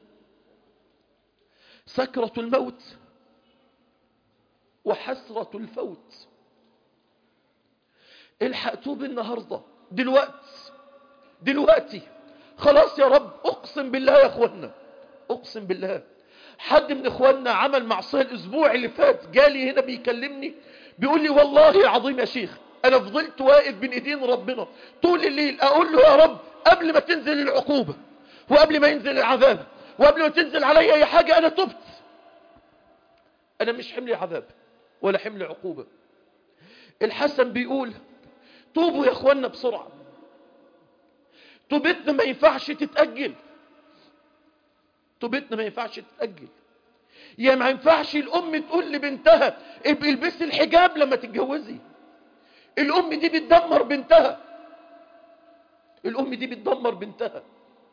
Speaker 1: سكرة الموت وحسرة الفوت الحق توب النهاردة دلوقتي دلوقتي خلاص يا رب اقسم بالله يا اخوانا اقسم بالله حد من اخواننا عمل معصية الاسبوع اللي فات جالي هنا بيكلمني بيقول لي والله العظيم يا شيخ انا فضلت واقف بين ايدين ربنا طول الليل اقول له يا رب قبل ما تنزل العقوبة وقبل ما ينزل العذاب وقبل ما تنزل علي اي حاجة انا تبت انا مش حمل عذاب ولا حمل عقوبة الحسن بيقول توبوا يا اخوانا بسرعة توبتنا ما ينفعش تتأجل توبتنا ما ينفعش تتأجل يا ما ينفعش الام تقول لبنتها ابقي البسي الحجاب لما تتجوزي الام دي بتدمر بنتها الام دي بتدمر بنتها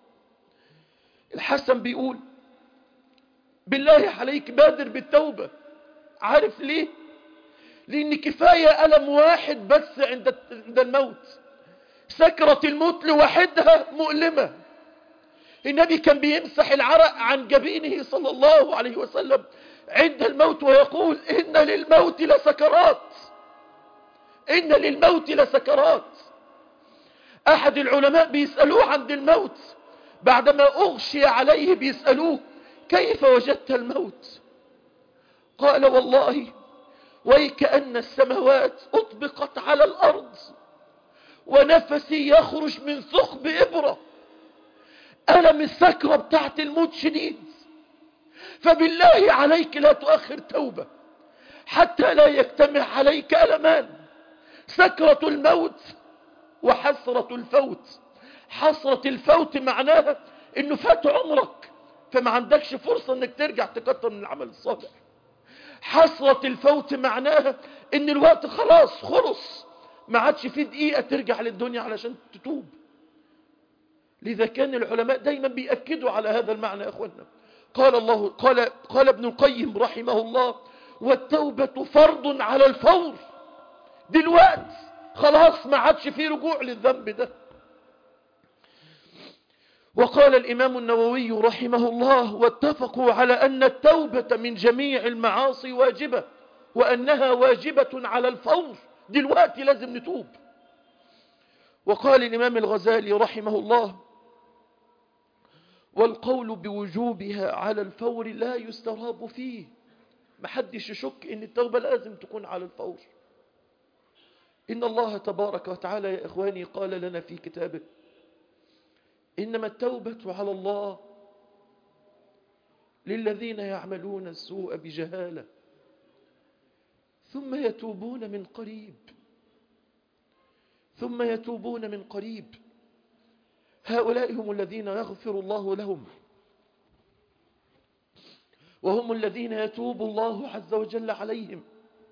Speaker 1: الحسن بيقول بالله عليك بادر بالتوبة عارف ليه لان كفاية ألم واحد بس عند عند الموت سكرة الموت لوحدها مؤلمة النبي كان بيمسح العرق عن جبينه صلى الله عليه وسلم عند الموت ويقول إن للموت لسكرات إن للموت لسكرات أحد العلماء بيسألوه عند الموت بعدما أغشي عليه بيسألوه كيف وجدت الموت قال والله ويكأن السماوات أطبقت على الأرض ونفسي يخرج من ثقب إبرة ألم السكرة بتاعت الموت شديد فبالله عليك لا تؤخر توبة حتى لا يجتمع عليك ألمان سكرة الموت وحسرة الفوت حسرة الفوت معناها انه فات عمرك فما عندكش فرصة انك ترجع تكتر من العمل الصالح حسرة الفوت معناها ان الوقت خلاص خلص ما عادش فيه دقيقة ترجع للدنيا علشان تتوب لذا كان العلماء دايما بيأكدوا على هذا المعنى يا اخوانا قال الله قال قال ابن القيم رحمه الله والتوبة فرض على الفور دلوقتي خلاص ما عادش فيه رجوع للذنب ده وقال الإمام النووي رحمه الله واتفقوا على أن التوبة من جميع المعاصي واجبة وأنها واجبة على الفور دلوقتي لازم نتوب وقال الإمام الغزالي رحمه الله والقول بوجوبها على الفور لا يستراب فيه محدش يشك ان التوبة لازم تكون على الفور إن الله تبارك وتعالى يا إخواني قال لنا في كتابه إنما التوبة على الله للذين يعملون السوء بجهالة ثم يتوبون من قريب ثم يتوبون من قريب هؤلاء هم الذين يغفر الله لهم وهم الذين يتوب الله عز وجل عليهم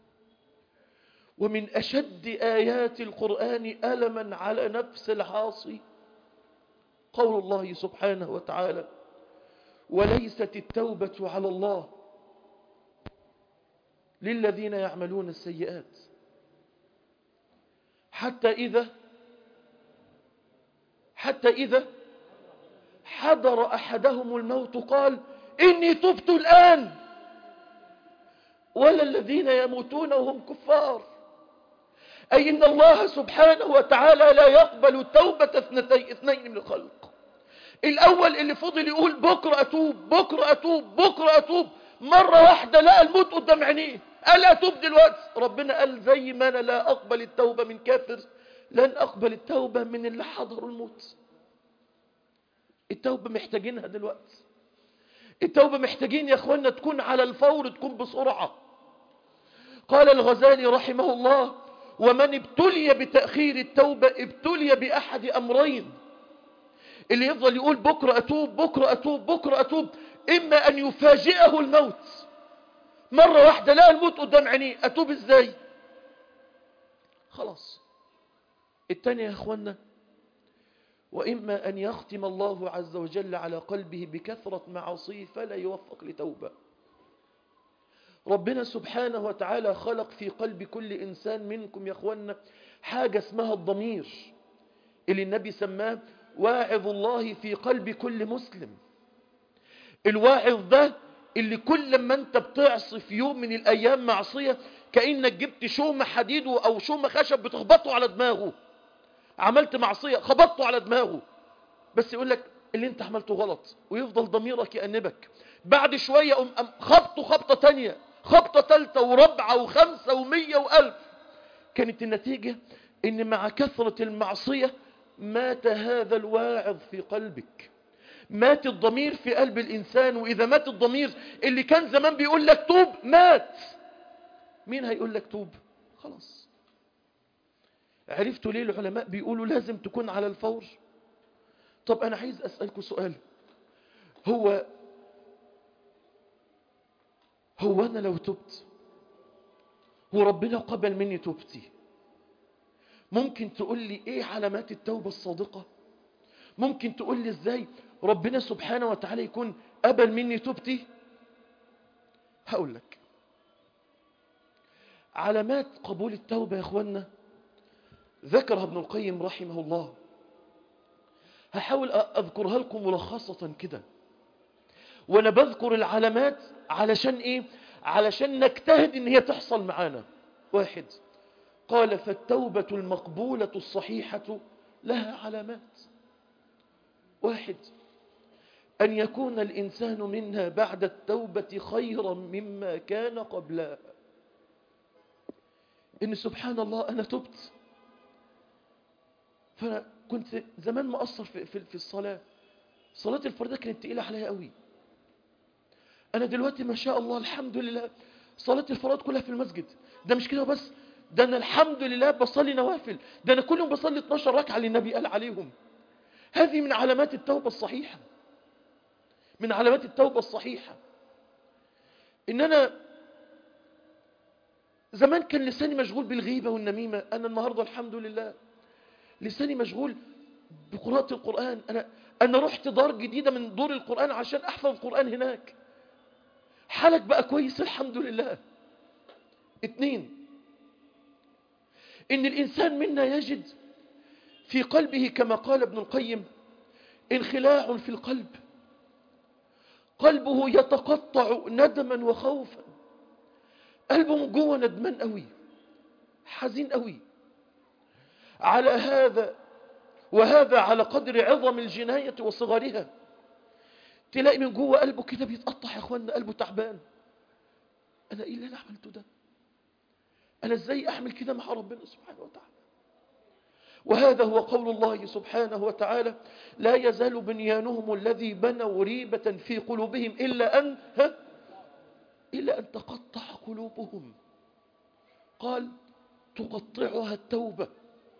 Speaker 1: ومن أشد آيات القرآن ألما على نفس العاصي قول الله سبحانه وتعالى وليست التوبة على الله للذين يعملون السيئات حتى إذا حتى إذا حضر أحدهم الموت قال إني تبت الآن ولا الذين يموتون وهم كفار أي إن الله سبحانه وتعالى لا يقبل توبة اثنتي اثنين من الخلق الأول اللي فضل يقول بكرة أتوب بكرة أتوب بكرة أتوب مرة واحدة لقى الموت قدام عينيه قال أتوب دلوقتي ربنا قال زي ما أنا لا أقبل التوبة من كافر لن أقبل التوبة من اللي حضروا الموت التوبة محتاجينها دلوقتي التوبة محتاجين يا أخوانا تكون على الفور تكون بسرعة قال الغزالي رحمه الله ومن ابتلي بتأخير التوبة ابتلي بأحد أمرين اللي يفضل يقول بكرة أتوب بكرة أتوب بكرة أتوب إما أن يفاجئه الموت مرة واحدة لا الموت قدام عينيه أتوب إزاي خلاص التانية يا أخوانا وإما أن يختم الله عز وجل على قلبه بكثرة معاصيه فلا يوفق لتوبة ربنا سبحانه وتعالى خلق في قلب كل إنسان منكم يا أخوانا حاجة اسمها الضمير اللي النبي سماه واعظ الله في قلب كل مسلم الواعظ ده اللي كل ما انت بتعصي في يوم من الأيام معصية كأنك جبت شومة حديد أو شومة خشب بتخبطه على دماغه عملت معصية خبطته على دماغه بس يقول لك اللي انت عملته غلط ويفضل ضميرك يأنبك بعد شوية أم أم خبطه خبطة تانية خبطة تالتة وربعة وخمسة ومية وألف كانت النتيجة ان مع كثرة المعصية مات هذا الواعظ في قلبك مات الضمير في قلب الإنسان وإذا مات الضمير اللي كان زمان بيقول لك توب مات مين هيقول لك توب خلاص عرفتوا ليه العلماء بيقولوا لازم تكون على الفور طب أنا عايز أسألكم سؤال هو هو أنا لو تبت وربنا قبل مني توبتي ممكن تقول لي ايه علامات التوبة الصادقة ممكن تقول لي ازاي ربنا سبحانه وتعالى يكون قبل مني توبتي هقول لك علامات قبول التوبة يا اخوانا ذكرها ابن القيم رحمه الله هحاول اذكرها لكم ملخصة كده وانا بذكر العلامات علشان ايه علشان نجتهد ان هي تحصل معانا واحد قال فالتوبة المقبولة الصحيحة لها علامات واحد أن يكون الإنسان منها بعد التوبة خيرا مما كان قبلها إن سبحان الله أنا تبت فأنا كنت زمان مقصر في, في, في الصلاة صلاة الفردة كانت تقيلة عليها قوي أنا دلوقتي ما شاء الله الحمد لله صلاة الفرائض كلها في المسجد ده مش كده بس ده أنا الحمد لله بصلي نوافل ده أنا كل يوم بصلي 12 ركعة اللي النبي قال عليهم هذه من علامات التوبة الصحيحة من علامات التوبة الصحيحة إن أنا زمان كان لساني مشغول بالغيبة والنميمة أنا النهاردة الحمد لله لساني مشغول بقراءة القرآن أنا, أنا رحت دار جديدة من دور القرآن عشان أحفظ القرآن هناك حالك بقى كويس الحمد لله اتنين إن الإنسان منا يجد في قلبه كما قال ابن القيم انخلاع في القلب قلبه يتقطع ندما وخوفا قلبه من جوه ندمان قوي حزين قوي على هذا وهذا على قدر عظم الجناية وصغرها تلاقي من جوه قلبه كده بيتقطع يا اخوانا قلبه تعبان انا ايه اللي انا عملته ده انا ازاي اعمل كده مع ربنا سبحانه وتعالى وهذا هو قول الله سبحانه وتعالى لا يزال بنيانهم الذي بنوا ريبة في قلوبهم إلا أن ها إلا أن تقطع قلوبهم قال تقطعها التوبة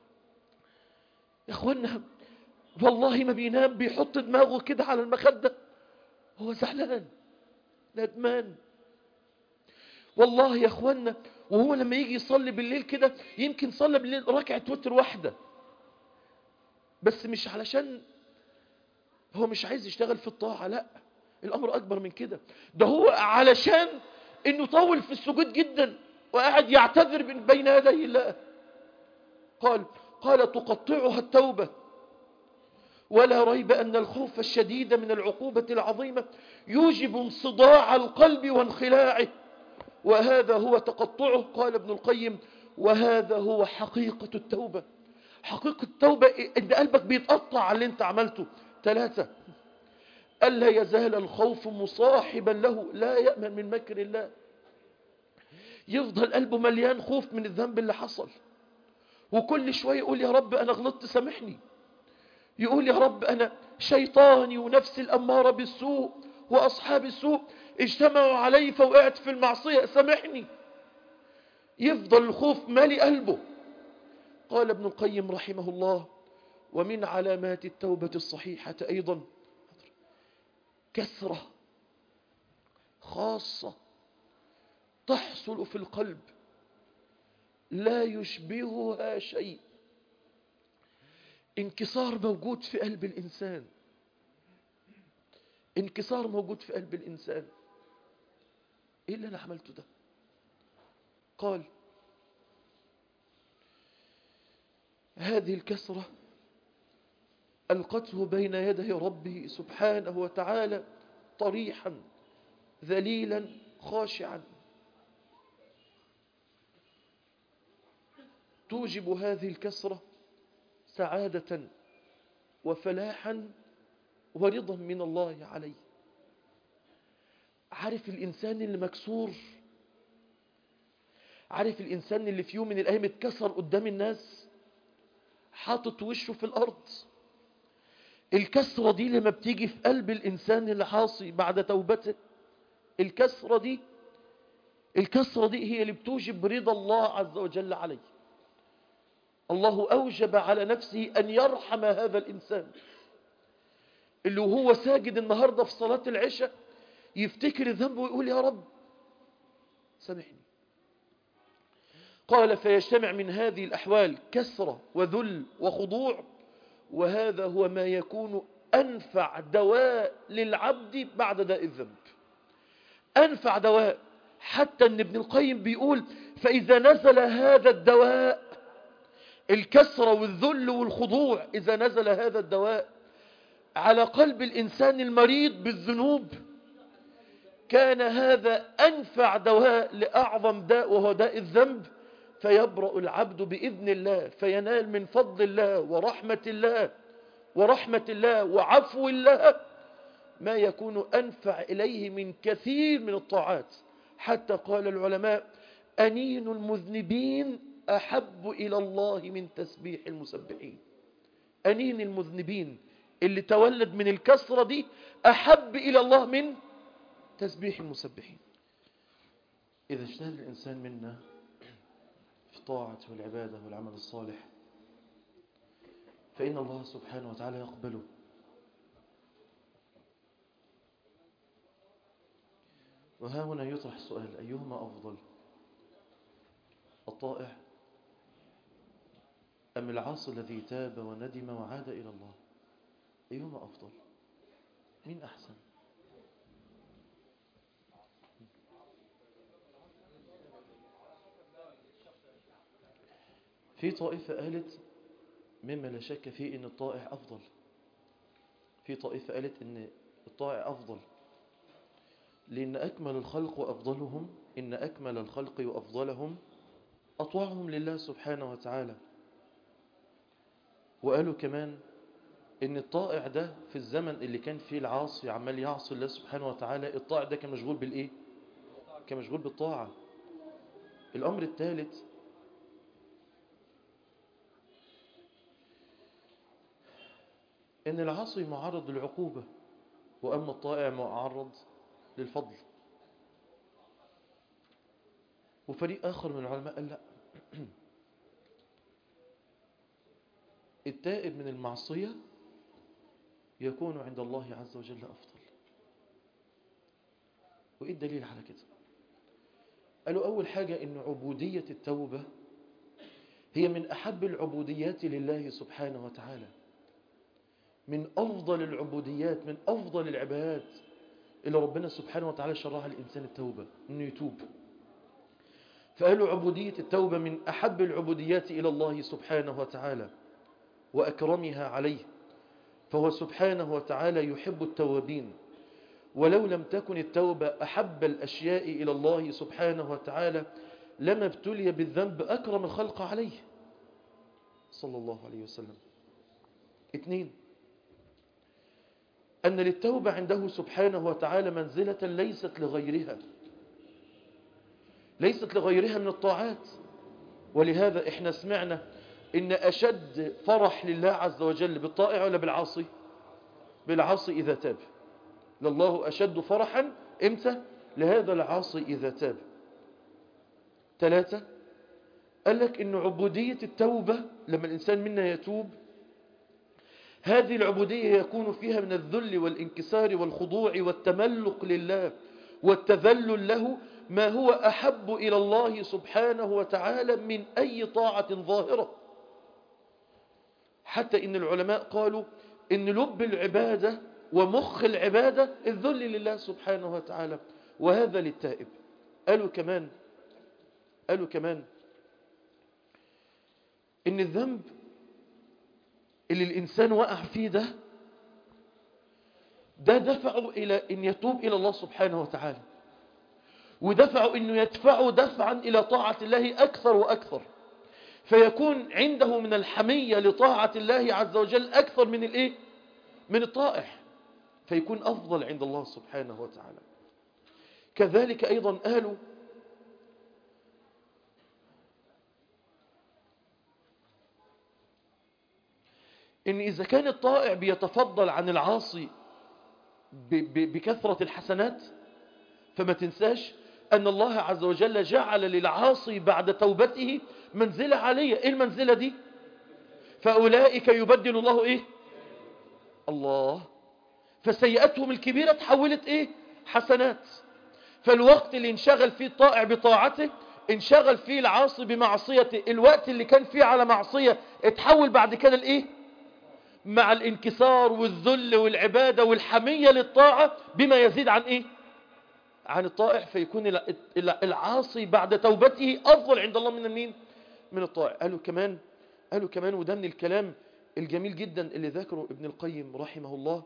Speaker 1: يا أخوانا والله ما بينام بيحط دماغه كده على المخدة هو زعلان ندمان والله يا أخوانا وهو لما يجي يصلي بالليل كده يمكن صلى بالليل ركعة وتر واحدة بس مش علشان هو مش عايز يشتغل في الطاعة لا الأمر أكبر من كده ده هو علشان إنه طول في السجود جدا وقاعد يعتذر بين يدي الله قال قال تقطعها التوبة ولا ريب أن الخوف الشديد من العقوبة العظيمة يوجب انصداع القلب وانخلاعه وهذا هو تقطعه قال ابن القيم وهذا هو حقيقة التوبة حقيقة التوبة ان قلبك بيتقطع على اللي انت عملته ثلاثة ألا يزال الخوف مصاحبا له لا يأمن من مكر الله يفضل قلبه مليان خوف من الذنب اللي حصل وكل شوية يقول يا رب أنا غلطت سامحني يقول يا رب أنا شيطاني ونفسي الأمارة بالسوء وأصحاب السوء اجتمعوا علي فوقعت في المعصية سامحني يفضل الخوف مالي قلبه قال ابن القيم رحمه الله ومن علامات التوبة الصحيحة أيضا كثرة خاصة تحصل في القلب لا يشبهها شيء انكسار موجود في قلب الإنسان انكسار موجود في قلب الإنسان ايه اللي انا عملته ده قال هذه الكسرة ألقته بين يدي ربه سبحانه وتعالى طريحا ذليلا خاشعا توجب هذه الكسرة سعادة وفلاحا ورضا من الله عليه عارف الإنسان اللي مكسور عارف الإنسان اللي في يوم من الأيام اتكسر قدام الناس حاطط وشه في الأرض الكسرة دي لما بتيجي في قلب الإنسان اللي حاصي بعد توبته الكسرة دي الكسرة دي هي اللي بتوجب رضا الله عز وجل عليه الله أوجب على نفسه أن يرحم هذا الإنسان اللي وهو ساجد النهاردة في صلاة العشاء يفتكر الذنب ويقول يا رب سامحني قال فيجتمع من هذه الأحوال كسرة وذل وخضوع وهذا هو ما يكون أنفع دواء للعبد بعد داء الذنب أنفع دواء حتى أن ابن القيم بيقول فإذا نزل هذا الدواء الكسرة والذل والخضوع إذا نزل هذا الدواء على قلب الإنسان المريض بالذنوب كان هذا أنفع دواء لأعظم داء وهو داء الذنب فيبرأ العبد بإذن الله فينال من فضل الله ورحمة الله ورحمة الله وعفو الله ما يكون أنفع إليه من كثير من الطاعات حتى قال العلماء أنين المذنبين أحب إلى الله من تسبيح المسبحين أنين المذنبين اللي تولد من الكسرة دي أحب إلى الله من تسبيح المسبحين إذا اجتهد الإنسان منا في الطاعة والعبادة والعمل الصالح فإن الله سبحانه وتعالى يقبله وها هنا يطرح سؤال أيهما أفضل الطائع أم العاصي الذي تاب وندم وعاد إلى الله أيهما أفضل مين أحسن في طائفة قالت مما لا شك فيه ان الطائع افضل في طائفة قالت ان الطائع افضل لان اكمل الخلق وافضلهم ان اكمل الخلق وافضلهم اطوعهم لله سبحانه وتعالى وقالوا كمان ان الطائع ده في الزمن اللي كان فيه العاصي عمال يعصي الله سبحانه وتعالى الطائع ده كان مشغول بالايه كان مشغول بالطاعة الامر الثالث ان العاصي معرض للعقوبة واما الطائع معرض للفضل وفريق اخر من العلماء قال لا التائب من المعصية يكون عند الله عز وجل أفضل وإيه الدليل على كده قالوا أول حاجة إن عبودية التوبة هي من أحب العبوديات لله سبحانه وتعالى من أفضل العبوديات من أفضل العبادات اللي ربنا سبحانه وتعالى شرعها الإنسان التوبة إنه يتوب فقالوا عبودية التوبة من أحب العبوديات إلى الله سبحانه وتعالى وأكرمها عليه فهو سبحانه وتعالى يحب التوابين ولو لم تكن التوبة أحب الأشياء إلى الله سبحانه وتعالى لما ابتلي بالذنب أكرم الخلق عليه صلى الله عليه وسلم اثنين أن للتوبة عنده سبحانه وتعالى منزلة ليست لغيرها ليست لغيرها من الطاعات ولهذا احنا سمعنا ان اشد فرح لله عز وجل بالطائع ولا بالعاصي بالعاصي اذا تاب لله اشد فرحا امتى لهذا العاصي اذا تاب ثلاثة قال لك ان عبودية التوبة لما الانسان منا يتوب هذه العبودية يكون فيها من الذل والانكسار والخضوع والتملق لله والتذلل له ما هو أحب إلى الله سبحانه وتعالى من أي طاعة ظاهرة حتى إن العلماء قالوا إن لب العبادة ومخ العبادة الذل لله سبحانه وتعالى وهذا للتائب قالوا كمان قالوا كمان إن الذنب اللي الإنسان وقع فيه ده ده دفعه إلى أن يتوب إلى الله سبحانه وتعالى ودفعه أنه يدفعه دفعا إلى طاعة الله أكثر وأكثر فيكون عنده من الحمية لطاعة الله عز وجل أكثر من الإيه؟ من الطائع فيكون أفضل عند الله سبحانه وتعالى كذلك أيضا قالوا إن إذا كان الطائع بيتفضل عن العاصي بكثرة الحسنات فما تنساش أن الله عز وجل جعل للعاصي بعد توبته منزلة عالية إيه المنزلة دي فأولئك يبدل الله إيه الله فسيئتهم الكبيرة تحولت إيه حسنات فالوقت اللي انشغل فيه الطائع بطاعته انشغل فيه العاصي بمعصيته الوقت اللي كان فيه على معصية اتحول بعد كده لإيه مع الانكسار والذل والعبادة والحمية للطاعة بما يزيد عن إيه عن الطائع فيكون العاصي بعد توبته أفضل عند الله من المين من الطائع قالوا كمان قالوا كمان وده من الكلام الجميل جدا اللي ذكره ابن القيم رحمه الله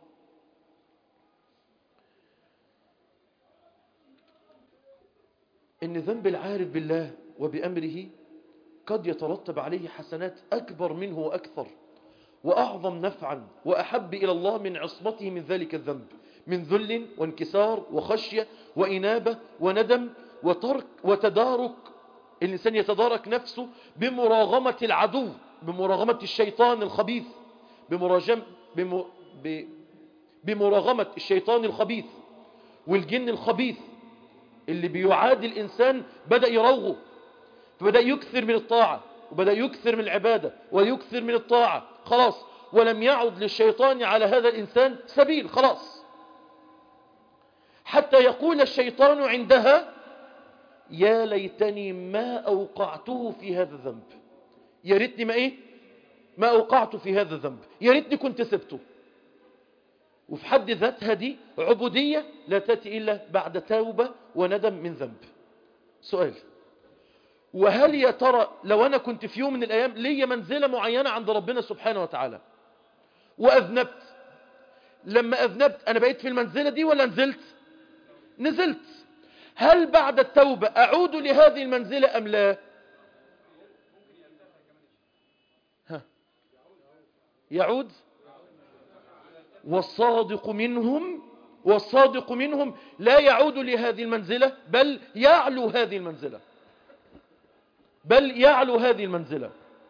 Speaker 1: ان ذنب العارف بالله وبأمره قد يترتب عليه حسنات أكبر منه وأكثر وأعظم نفعا وأحب إلى الله من عصمته من ذلك الذنب من ذل وانكسار وخشية وإنابة وندم وترك وتدارك الإنسان يتدارك نفسه بمراغمة العدو بمراغمة الشيطان الخبيث بمراجم بم... ب... بمراغمة الشيطان الخبيث والجن الخبيث اللي بيعادي الإنسان بدأ يروغه فبدأ يكثر من الطاعة وبدأ يكثر من العبادة ويكثر من الطاعة خلاص ولم يعد للشيطان على هذا الإنسان سبيل خلاص حتى يقول الشيطان عندها يا ليتني ما أوقعته في هذا الذنب يا ريتني ما إيه ما أوقعته في هذا الذنب يا ريتني كنت سبته وفي حد ذاتها دي عبودية لا تأتي إلا بعد توبة وندم من ذنب سؤال وهل يا ترى لو أنا كنت في يوم من الأيام لي منزلة معينة عند ربنا سبحانه وتعالى وأذنبت لما أذنبت أنا بقيت في المنزلة دي ولا نزلت نزلت هل بعد التوبة أعود لهذه المنزلة أم لا ها يعود والصادق منهم والصادق منهم لا يعود لهذه المنزلة بل يعلو هذه المنزلة بل يعلو هذه المنزلة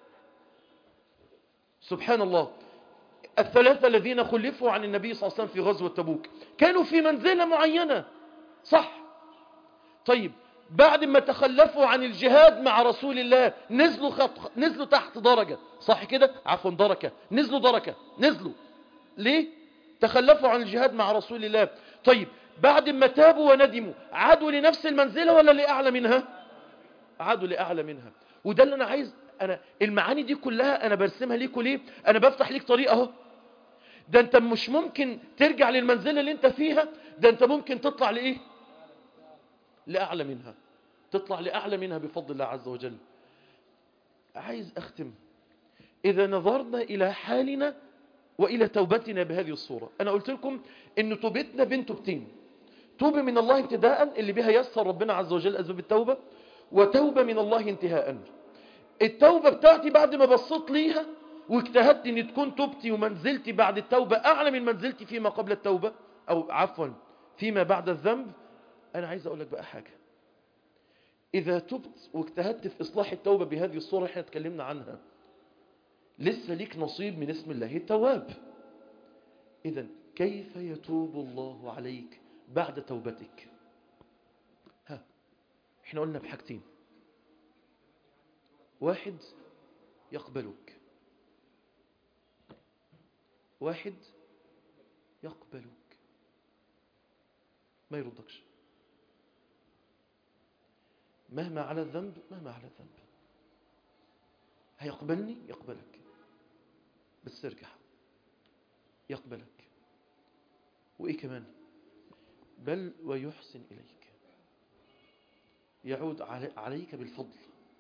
Speaker 1: سبحان الله الثلاثة الذين خلفوا عن النبي صلى الله عليه وسلم في غزوة تبوك كانوا في منزلة معينة صح طيب بعد ما تخلفوا عن الجهاد مع رسول الله نزلوا خط... نزلوا تحت درجة صح كده عفوا دركة نزلوا دركة نزلوا ليه تخلفوا عن الجهاد مع رسول الله طيب بعد ما تابوا وندموا عادوا لنفس المنزلة ولا لأعلى منها عادوا لأعلى منها وده اللي أنا عايز أنا المعاني دي كلها أنا برسمها ليكوا ليه أنا بفتح ليك طريق اهو ده أنت مش ممكن ترجع للمنزلة اللي أنت فيها ده أنت ممكن تطلع لإيه لأعلى منها تطلع لأعلى منها بفضل الله عز وجل عايز أختم إذا نظرنا إلى حالنا وإلى توبتنا بهذه الصورة أنا قلت لكم أن توبتنا بين توبتين توبة من الله ابتداء اللي بها يسر ربنا عز وجل أسباب التوبة وتوبة من الله انتهاء التوبة بتاعتي بعد ما بصيت ليها واجتهدت ان تكون توبتي ومنزلتي بعد التوبة اعلى من منزلتي فيما قبل التوبة او عفوا فيما بعد الذنب انا عايز اقول لك بقى حاجة اذا تبت واجتهدت في اصلاح التوبة بهذه الصورة احنا اتكلمنا عنها لسه ليك نصيب من اسم الله التواب اذا كيف يتوب الله عليك بعد توبتك ها احنا قلنا بحاجتين واحد يقبلك واحد يقبلك ما يردكش مهما على الذنب مهما على الذنب هيقبلني يقبلك بس ارجع يقبلك وايه كمان بل ويحسن اليك يعود عليك بالفضل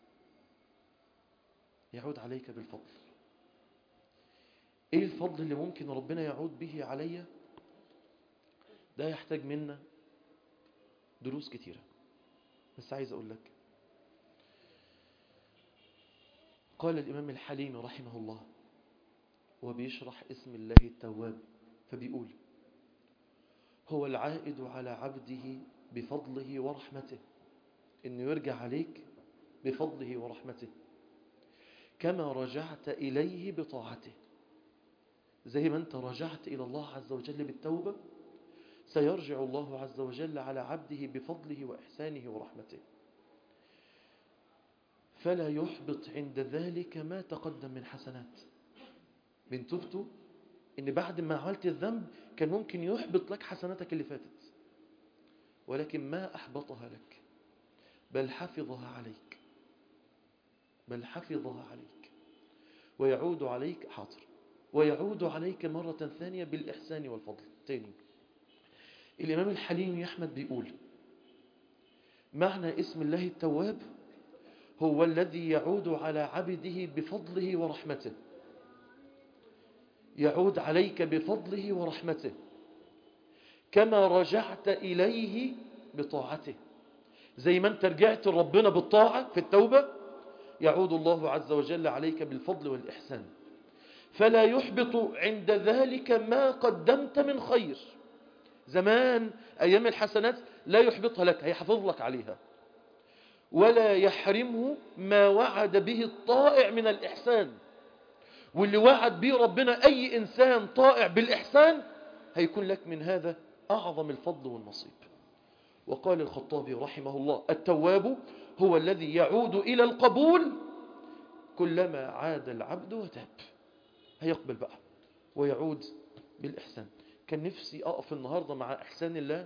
Speaker 1: يعود عليك بالفضل ايه الفضل اللي ممكن ربنا يعود به عليا ده يحتاج منا دروس كتيرة بس عايز اقول لك قال الامام الحليم رحمه الله وبيشرح اسم الله التواب فبيقول هو العائد على عبده بفضله ورحمته انه يرجع عليك بفضله ورحمته كما رجعت إليه بطاعته زي ما أنت رجعت إلى الله عز وجل بالتوبة سيرجع الله عز وجل على عبده بفضله وإحسانه ورحمته فلا يحبط عند ذلك ما تقدم من حسنات من تبته إن بعد ما عملت الذنب كان ممكن يحبط لك حسناتك اللي فاتت ولكن ما أحبطها لك بل حفظها عليك بل حفظها عليك ويعود عليك حاضر ويعود عليك مرة ثانية بالإحسان والفضل تاني الإمام الحليم أحمد بيقول معنى اسم الله التواب هو الذي يعود على عبده بفضله ورحمته يعود عليك بفضله ورحمته كما رجعت إليه بطاعته زي ما انت رجعت ربنا بالطاعة في التوبة يعود الله عز وجل عليك بالفضل والإحسان فلا يحبط عند ذلك ما قدمت من خير زمان أيام الحسنات لا يحبطها لك هيحفظ لك عليها ولا يحرمه ما وعد به الطائع من الإحسان واللي وعد به ربنا أي إنسان طائع بالإحسان هيكون لك من هذا أعظم الفضل والنصيب وقال الخطابي رحمه الله التواب هو الذي يعود إلى القبول كلما عاد العبد وتاب هيقبل بقى ويعود بالإحسان كان نفسي أقف النهاردة مع إحسان الله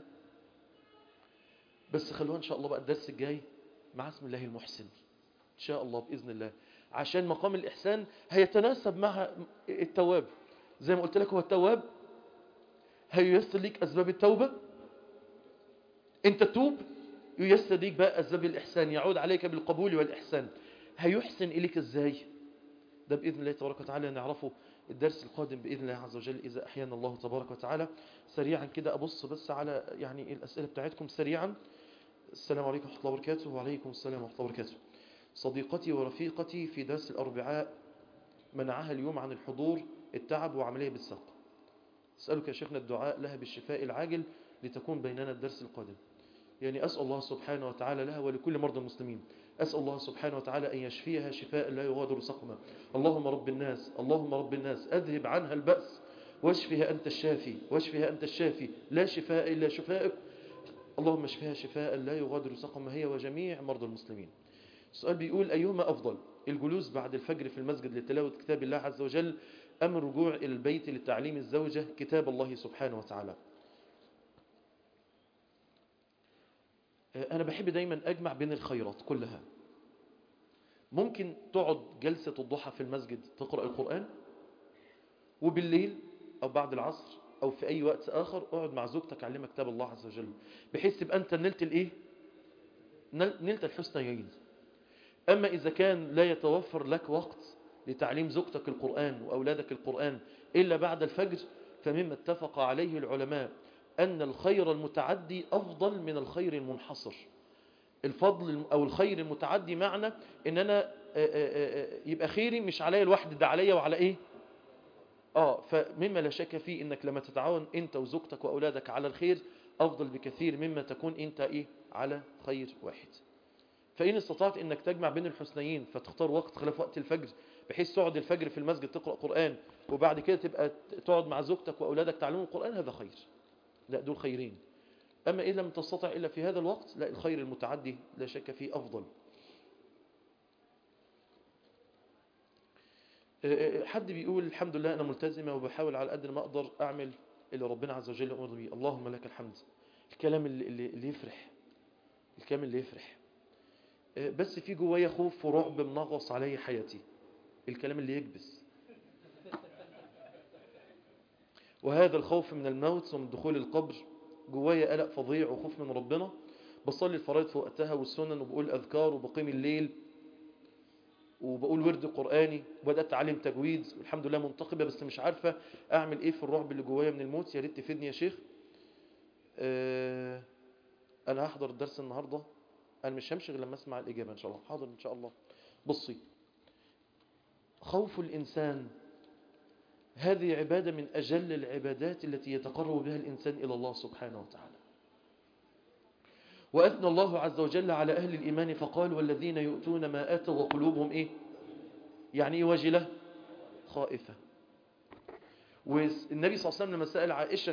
Speaker 1: بس خلونا إن شاء الله بقى الدرس الجاي مع اسم الله المحسن إن شاء الله بإذن الله عشان مقام الإحسان هيتناسب مع التواب زي ما قلت لك هو التواب هييسر ليك أسباب التوبة أنت توب ييسر ليك بقى أسباب الإحسان يعود عليك بالقبول والإحسان هيحسن إليك إزاي ده بإذن الله تبارك وتعالى نعرفه الدرس القادم بإذن الله عز وجل إذا أحيانا الله تبارك وتعالى سريعا كده أبص بس على يعني الأسئلة بتاعتكم سريعا السلام عليكم ورحمة الله وبركاته وعليكم السلام ورحمة الله وبركاته صديقتي ورفيقتي في درس الأربعاء منعها اليوم عن الحضور التعب وعملية بالساق أسألك يا شيخنا الدعاء لها بالشفاء العاجل لتكون بيننا الدرس القادم يعني أسأل الله سبحانه وتعالى لها ولكل مرضى المسلمين أسأل الله سبحانه وتعالى أن يشفيها شفاء لا يغادر سقما اللهم رب الناس اللهم رب الناس أذهب عنها البأس واشفها أنت الشافي واشفها أنت الشافي لا شفاء إلا شفائك اللهم اشفها شفاء لا يغادر سقما هي وجميع مرضى المسلمين السؤال بيقول أيهما أفضل الجلوس بعد الفجر في المسجد لتلاوة كتاب الله عز وجل أم الرجوع إلى البيت لتعليم الزوجة كتاب الله سبحانه وتعالى أنا بحب دايما أجمع بين الخيرات كلها ممكن تقعد جلسة الضحى في المسجد تقرأ القرآن وبالليل أو بعد العصر أو في أي وقت آخر اقعد مع زوجتك علمك كتاب الله عز وجل بحيث تبقى أنت نلت الإيه نلت الحسنيين أما إذا كان لا يتوفر لك وقت لتعليم زوجتك القرآن وأولادك القرآن إلا بعد الفجر فمما اتفق عليه العلماء أن الخير المتعدي أفضل من الخير المنحصر الفضل أو الخير المتعدي معنى أن أنا يبقى خيري مش عليا الواحد ده عليا وعلى إيه آه فمما لا شك فيه أنك لما تتعاون أنت وزوجتك وأولادك على الخير أفضل بكثير مما تكون أنت إيه على خير واحد فإن استطعت أنك تجمع بين الحسنيين فتختار وقت خلاف وقت الفجر بحيث تقعد الفجر في المسجد تقرأ قرآن وبعد كده تبقى تقعد مع زوجتك وأولادك تعلموا القرآن هذا خير لا دول خيرين أما إن لم تستطع إلا في هذا الوقت لا الخير المتعدي لا شك فيه أفضل حد بيقول الحمد لله أنا ملتزمة وبحاول على قد ما أقدر أعمل اللي ربنا عز وجل أمر به اللهم لك الحمد الكلام اللي, اللي, اللي يفرح الكلام اللي يفرح بس في جوايا خوف ورعب منغص علي حياتي الكلام اللي يكبس وهذا الخوف من الموت ومن دخول القبر جوايا قلق فظيع وخوف من ربنا بصلي الفرائض في وقتها والسنن وبقول أذكار وبقيم الليل وبقول ورد قرآني وبدأت أتعلم تجويد والحمد لله منتقبة بس مش عارفة أعمل إيه في الرعب اللي جوايا من الموت يا ريت تفيدني يا شيخ أه أنا هحضر الدرس النهاردة أنا مش همشي غير لما أسمع الإجابة إن شاء الله حاضر إن شاء الله بصي خوف الإنسان هذه عبادة من أجل العبادات التي يتقرب بها الإنسان إلى الله سبحانه وتعالى وأثنى الله عز وجل على أهل الإيمان فقال والذين يؤتون ما آتوا وقلوبهم إيه يعني إيه وجلة خائفة والنبي صلى الله عليه وسلم لما سأل عائشة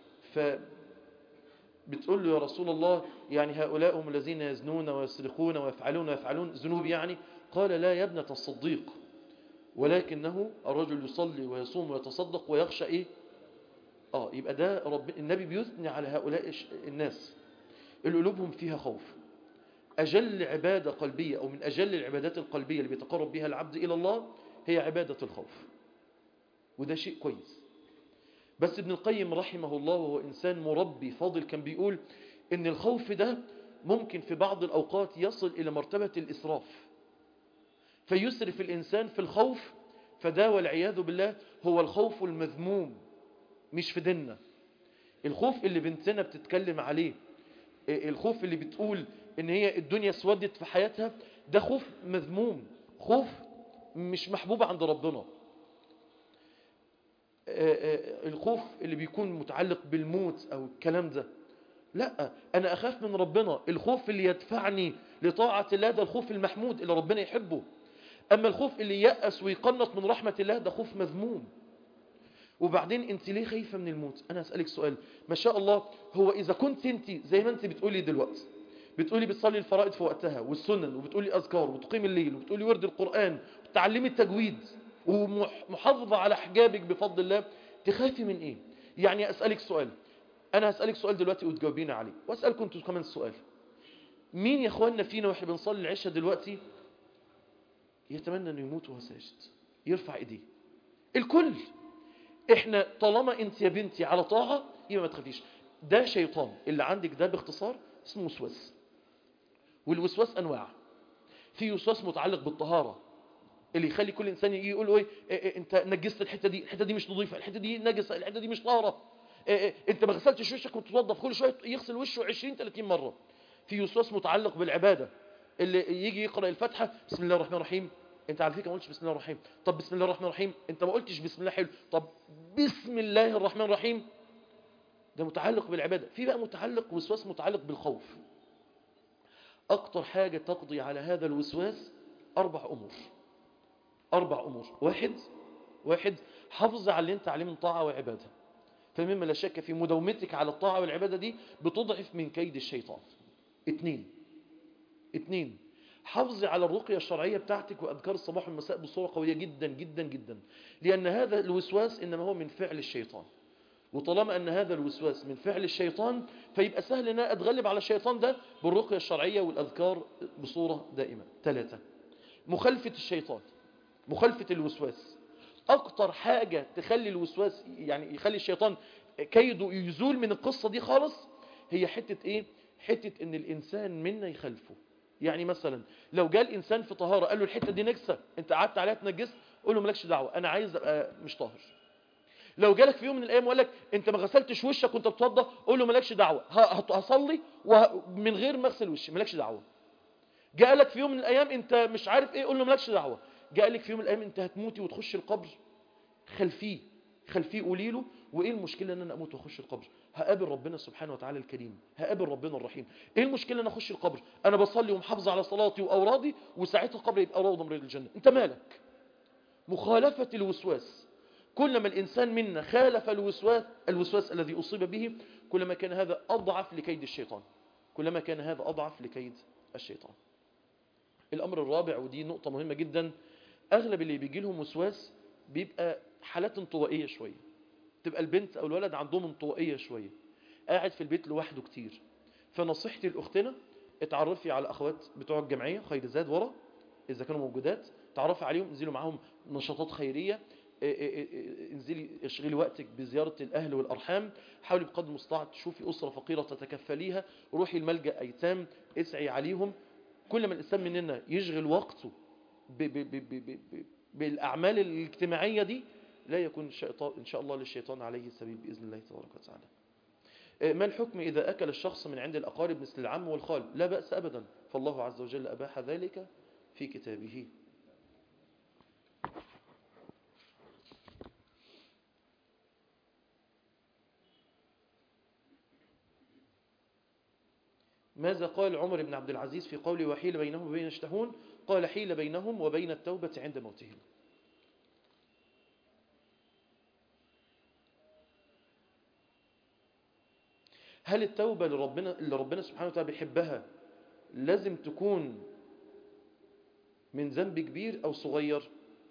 Speaker 1: فبتقول له يا رسول الله يعني هؤلاء هم الذين يزنون ويسرقون ويفعلون ويفعلون ذنوب يعني قال لا يا ابنة الصديق ولكنه الرجل يصلي ويصوم ويتصدق ويخشى ايه اه يبقى ده رب النبي بيثني على هؤلاء الناس اللي قلوبهم فيها خوف اجل عبادة قلبية او من اجل العبادات القلبية اللي بيتقرب بها العبد الى الله هي عبادة الخوف وده شيء كويس بس ابن القيم رحمه الله وهو انسان مربي فاضل كان بيقول ان الخوف ده ممكن في بعض الاوقات يصل الى مرتبة الاسراف فيسرف الإنسان في الخوف فده والعياذ بالله هو الخوف المذموم مش في ديننا الخوف اللي بنتنا بتتكلم عليه الخوف اللي بتقول ان هي الدنيا اسودت في حياتها ده خوف مذموم خوف مش محبوب عند ربنا الخوف اللي بيكون متعلق بالموت او الكلام ده لا انا اخاف من ربنا الخوف اللي يدفعني لطاعة الله ده الخوف المحمود اللي ربنا يحبه أما الخوف اللي يأس ويقنط من رحمة الله ده خوف مذموم وبعدين انت ليه خايفة من الموت انا اسألك سؤال ما شاء الله هو اذا كنت انت زي ما انت بتقولي دلوقتي بتقولي بتصلي الفرائض في وقتها والسنن وبتقولي اذكار وتقيم الليل وبتقولي ورد القرآن وتعلمي التجويد ومحافظة على حجابك بفضل الله تخافي من ايه يعني اسألك سؤال انا هسألك سؤال دلوقتي وتجاوبيني عليه واسألكم انتوا كمان السؤال مين يا اخواننا فينا واحنا بنصلي العشاء دلوقتي يتمنى انه يموت وهو ساجد يرفع ايديه الكل احنا طالما انت يا بنتي على طاعة يبقى ما تخافيش ده شيطان اللي عندك ده باختصار اسمه وسواس والوسواس انواع في وسواس متعلق بالطهارة اللي يخلي كل انسان يجي يقول له ايه, إيه, إيه انت نجست الحته دي الحته دي مش نظيفه الحته دي نجسه الحته دي مش طاهره إيه إيه انت ما غسلتش وشك وتتوضى كل شويه يغسل وشه 20 30 مره في وسواس متعلق بالعباده اللي يجي يقرا الفاتحه بسم الله الرحمن الرحيم انت على فكره ما قلتش بسم الله الرحمن الرحيم طب بسم الله الرحمن الرحيم انت ما قلتش بسم الله حلو طب بسم الله الرحمن الرحيم ده متعلق بالعباده في بقى متعلق وسواس متعلق بالخوف اكتر حاجه تقضي على هذا الوسواس اربع امور اربع امور واحد واحد حافظ على اللي انت عليه من طاعه وعباده فمما لا شك في مداومتك على الطاعه والعباده دي بتضعف من كيد الشيطان اتنين اتنين حافظي على الرقية الشرعية بتاعتك وأذكار الصباح والمساء بصورة قوية جدا جدا جدا لأن هذا الوسواس إنما هو من فعل الشيطان وطالما أن هذا الوسواس من فعل الشيطان فيبقى سهل أن أتغلب على الشيطان ده بالرقية الشرعية والأذكار بصورة دائمة ثلاثة مخالفة الشيطان مخالفة الوسواس أكتر حاجة تخلي الوسواس يعني يخلي الشيطان كيده يزول من القصة دي خالص هي حتة إيه حتة إن الإنسان منا يخالفه يعني مثلا لو جاء الإنسان في طهارة قال له الحتة دي نجسة انت قعدت عليها تنجست قول له مالكش دعوة أنا عايز أبقى مش طاهر لو جالك في يوم من الأيام وقال لك انت ما غسلتش وشك وانت بتوضى قول له مالكش دعوة هصلي من غير ما اغسل وشي مالكش دعوة جاء لك في يوم من الأيام انت مش عارف ايه قول له مالكش دعوة جاء لك في يوم من الأيام انت هتموتي وتخش القبر خلفيه خلفيه قولي له وايه المشكله ان انا اموت واخش القبر هقابل ربنا سبحانه وتعالى الكريم هقابل ربنا الرحيم ايه المشكله ان اخش القبر انا بصلي ومحافظ على صلاتي واورادي وساعتها القبر يبقى روضه من رياض الجنه انت مالك مخالفه الوسواس كلما الانسان منا خالف الوسواس الوسواس الذي اصيب به كلما كان هذا اضعف لكيد الشيطان كلما كان هذا اضعف لكيد الشيطان الامر الرابع ودي نقطه مهمه جدا اغلب اللي بيجي لهم وسواس بيبقى حالات انطوائيه شويه تبقى البنت او الولد عندهم انطوائيه شويه قاعد في البيت لوحده كتير فنصيحتي لاختنا اتعرفي على اخوات بتوع الجمعيه خير زاد ورا اذا كانوا موجودات تعرفي عليهم انزلوا معاهم نشاطات خيريه انزلي اشغلي وقتك بزياره الاهل والارحام حاولي بقدر المستطاع تشوفي اسره فقيره تتكفليها روحي الملجا ايتام اسعي عليهم كل ما الانسان مننا يشغل وقته ب ب ب ب ب بالاعمال الاجتماعيه دي لا يكون الشيطان إن شاء الله للشيطان عليه السبيل بإذن الله تبارك وتعالى ما الحكم إذا أكل الشخص من عند الأقارب مثل العم والخال لا بأس أبدا فالله عز وجل أباح ذلك في كتابه ماذا قال عمر بن عبد العزيز في قوله وحيل بينهم وبين يشتهون قال حيل بينهم وبين التوبة عند موتهم هل التوبة اللي ربنا, اللي ربنا سبحانه وتعالى بيحبها لازم تكون من ذنب كبير أو صغير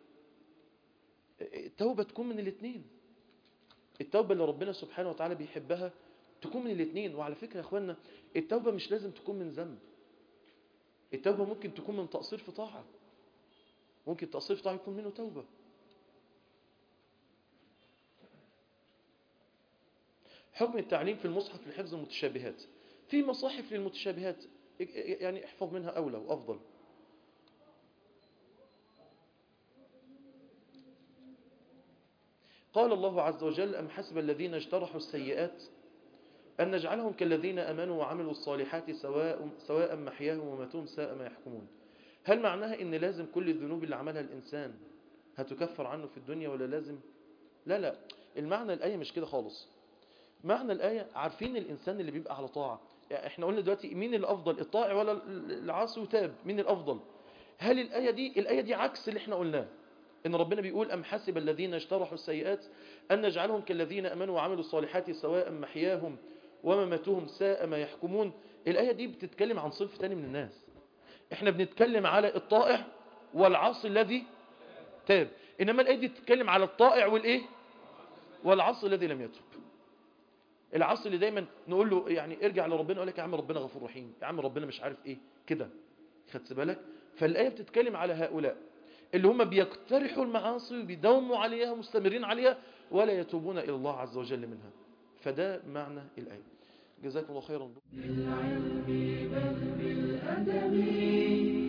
Speaker 1: التوبة تكون من الاثنين التوبة اللي ربنا سبحانه وتعالى بيحبها تكون من الاثنين وعلى فكرة يا أخوانا التوبة مش لازم تكون من ذنب التوبة ممكن تكون من تقصير في طاعة ممكن تقصير في طاعة يكون منه توبة حكم التعليم في المصحف لحفظ المتشابهات في مصاحف للمتشابهات يعني احفظ منها أولى وأفضل قال الله عز وجل أم حسب الذين اجترحوا السيئات أن نجعلهم كالذين أمنوا وعملوا الصالحات سواء, سواء محياهم وماتهم ساء ما يحكمون هل معناها أن لازم كل الذنوب اللي عملها الإنسان هتكفر عنه في الدنيا ولا لازم لا لا المعنى الآية مش كده خالص معنى الآية عارفين الإنسان اللي بيبقى على طاعة يعني احنا قلنا دلوقتي مين الأفضل الطائع ولا العاصي وتاب مين الأفضل هل الآية دي الآية دي عكس اللي احنا قلناه ان ربنا بيقول ام حسب الذين اجترحوا السيئات ان نجعلهم كالذين امنوا وعملوا الصالحات سواء محياهم ومماتهم ساء ما يحكمون الايه دي بتتكلم عن صنف تاني من الناس احنا بنتكلم على الطائع والعاصي الذي تاب انما الايه دي بتتكلم على الطائع والايه والعاصي الذي لم يتب العاصي اللي دايما نقول له يعني ارجع لربنا يقول لك يا عم ربنا غفور رحيم يا عم ربنا مش عارف ايه كده خدت بالك فالايه بتتكلم على هؤلاء اللي هم بيقترحوا المعاصي وبيداوموا عليها مستمرين عليها ولا يتوبون الى الله عز وجل منها فده معنى الايه جزاكم الله خيرا
Speaker 2: بالعلم بل بالأدب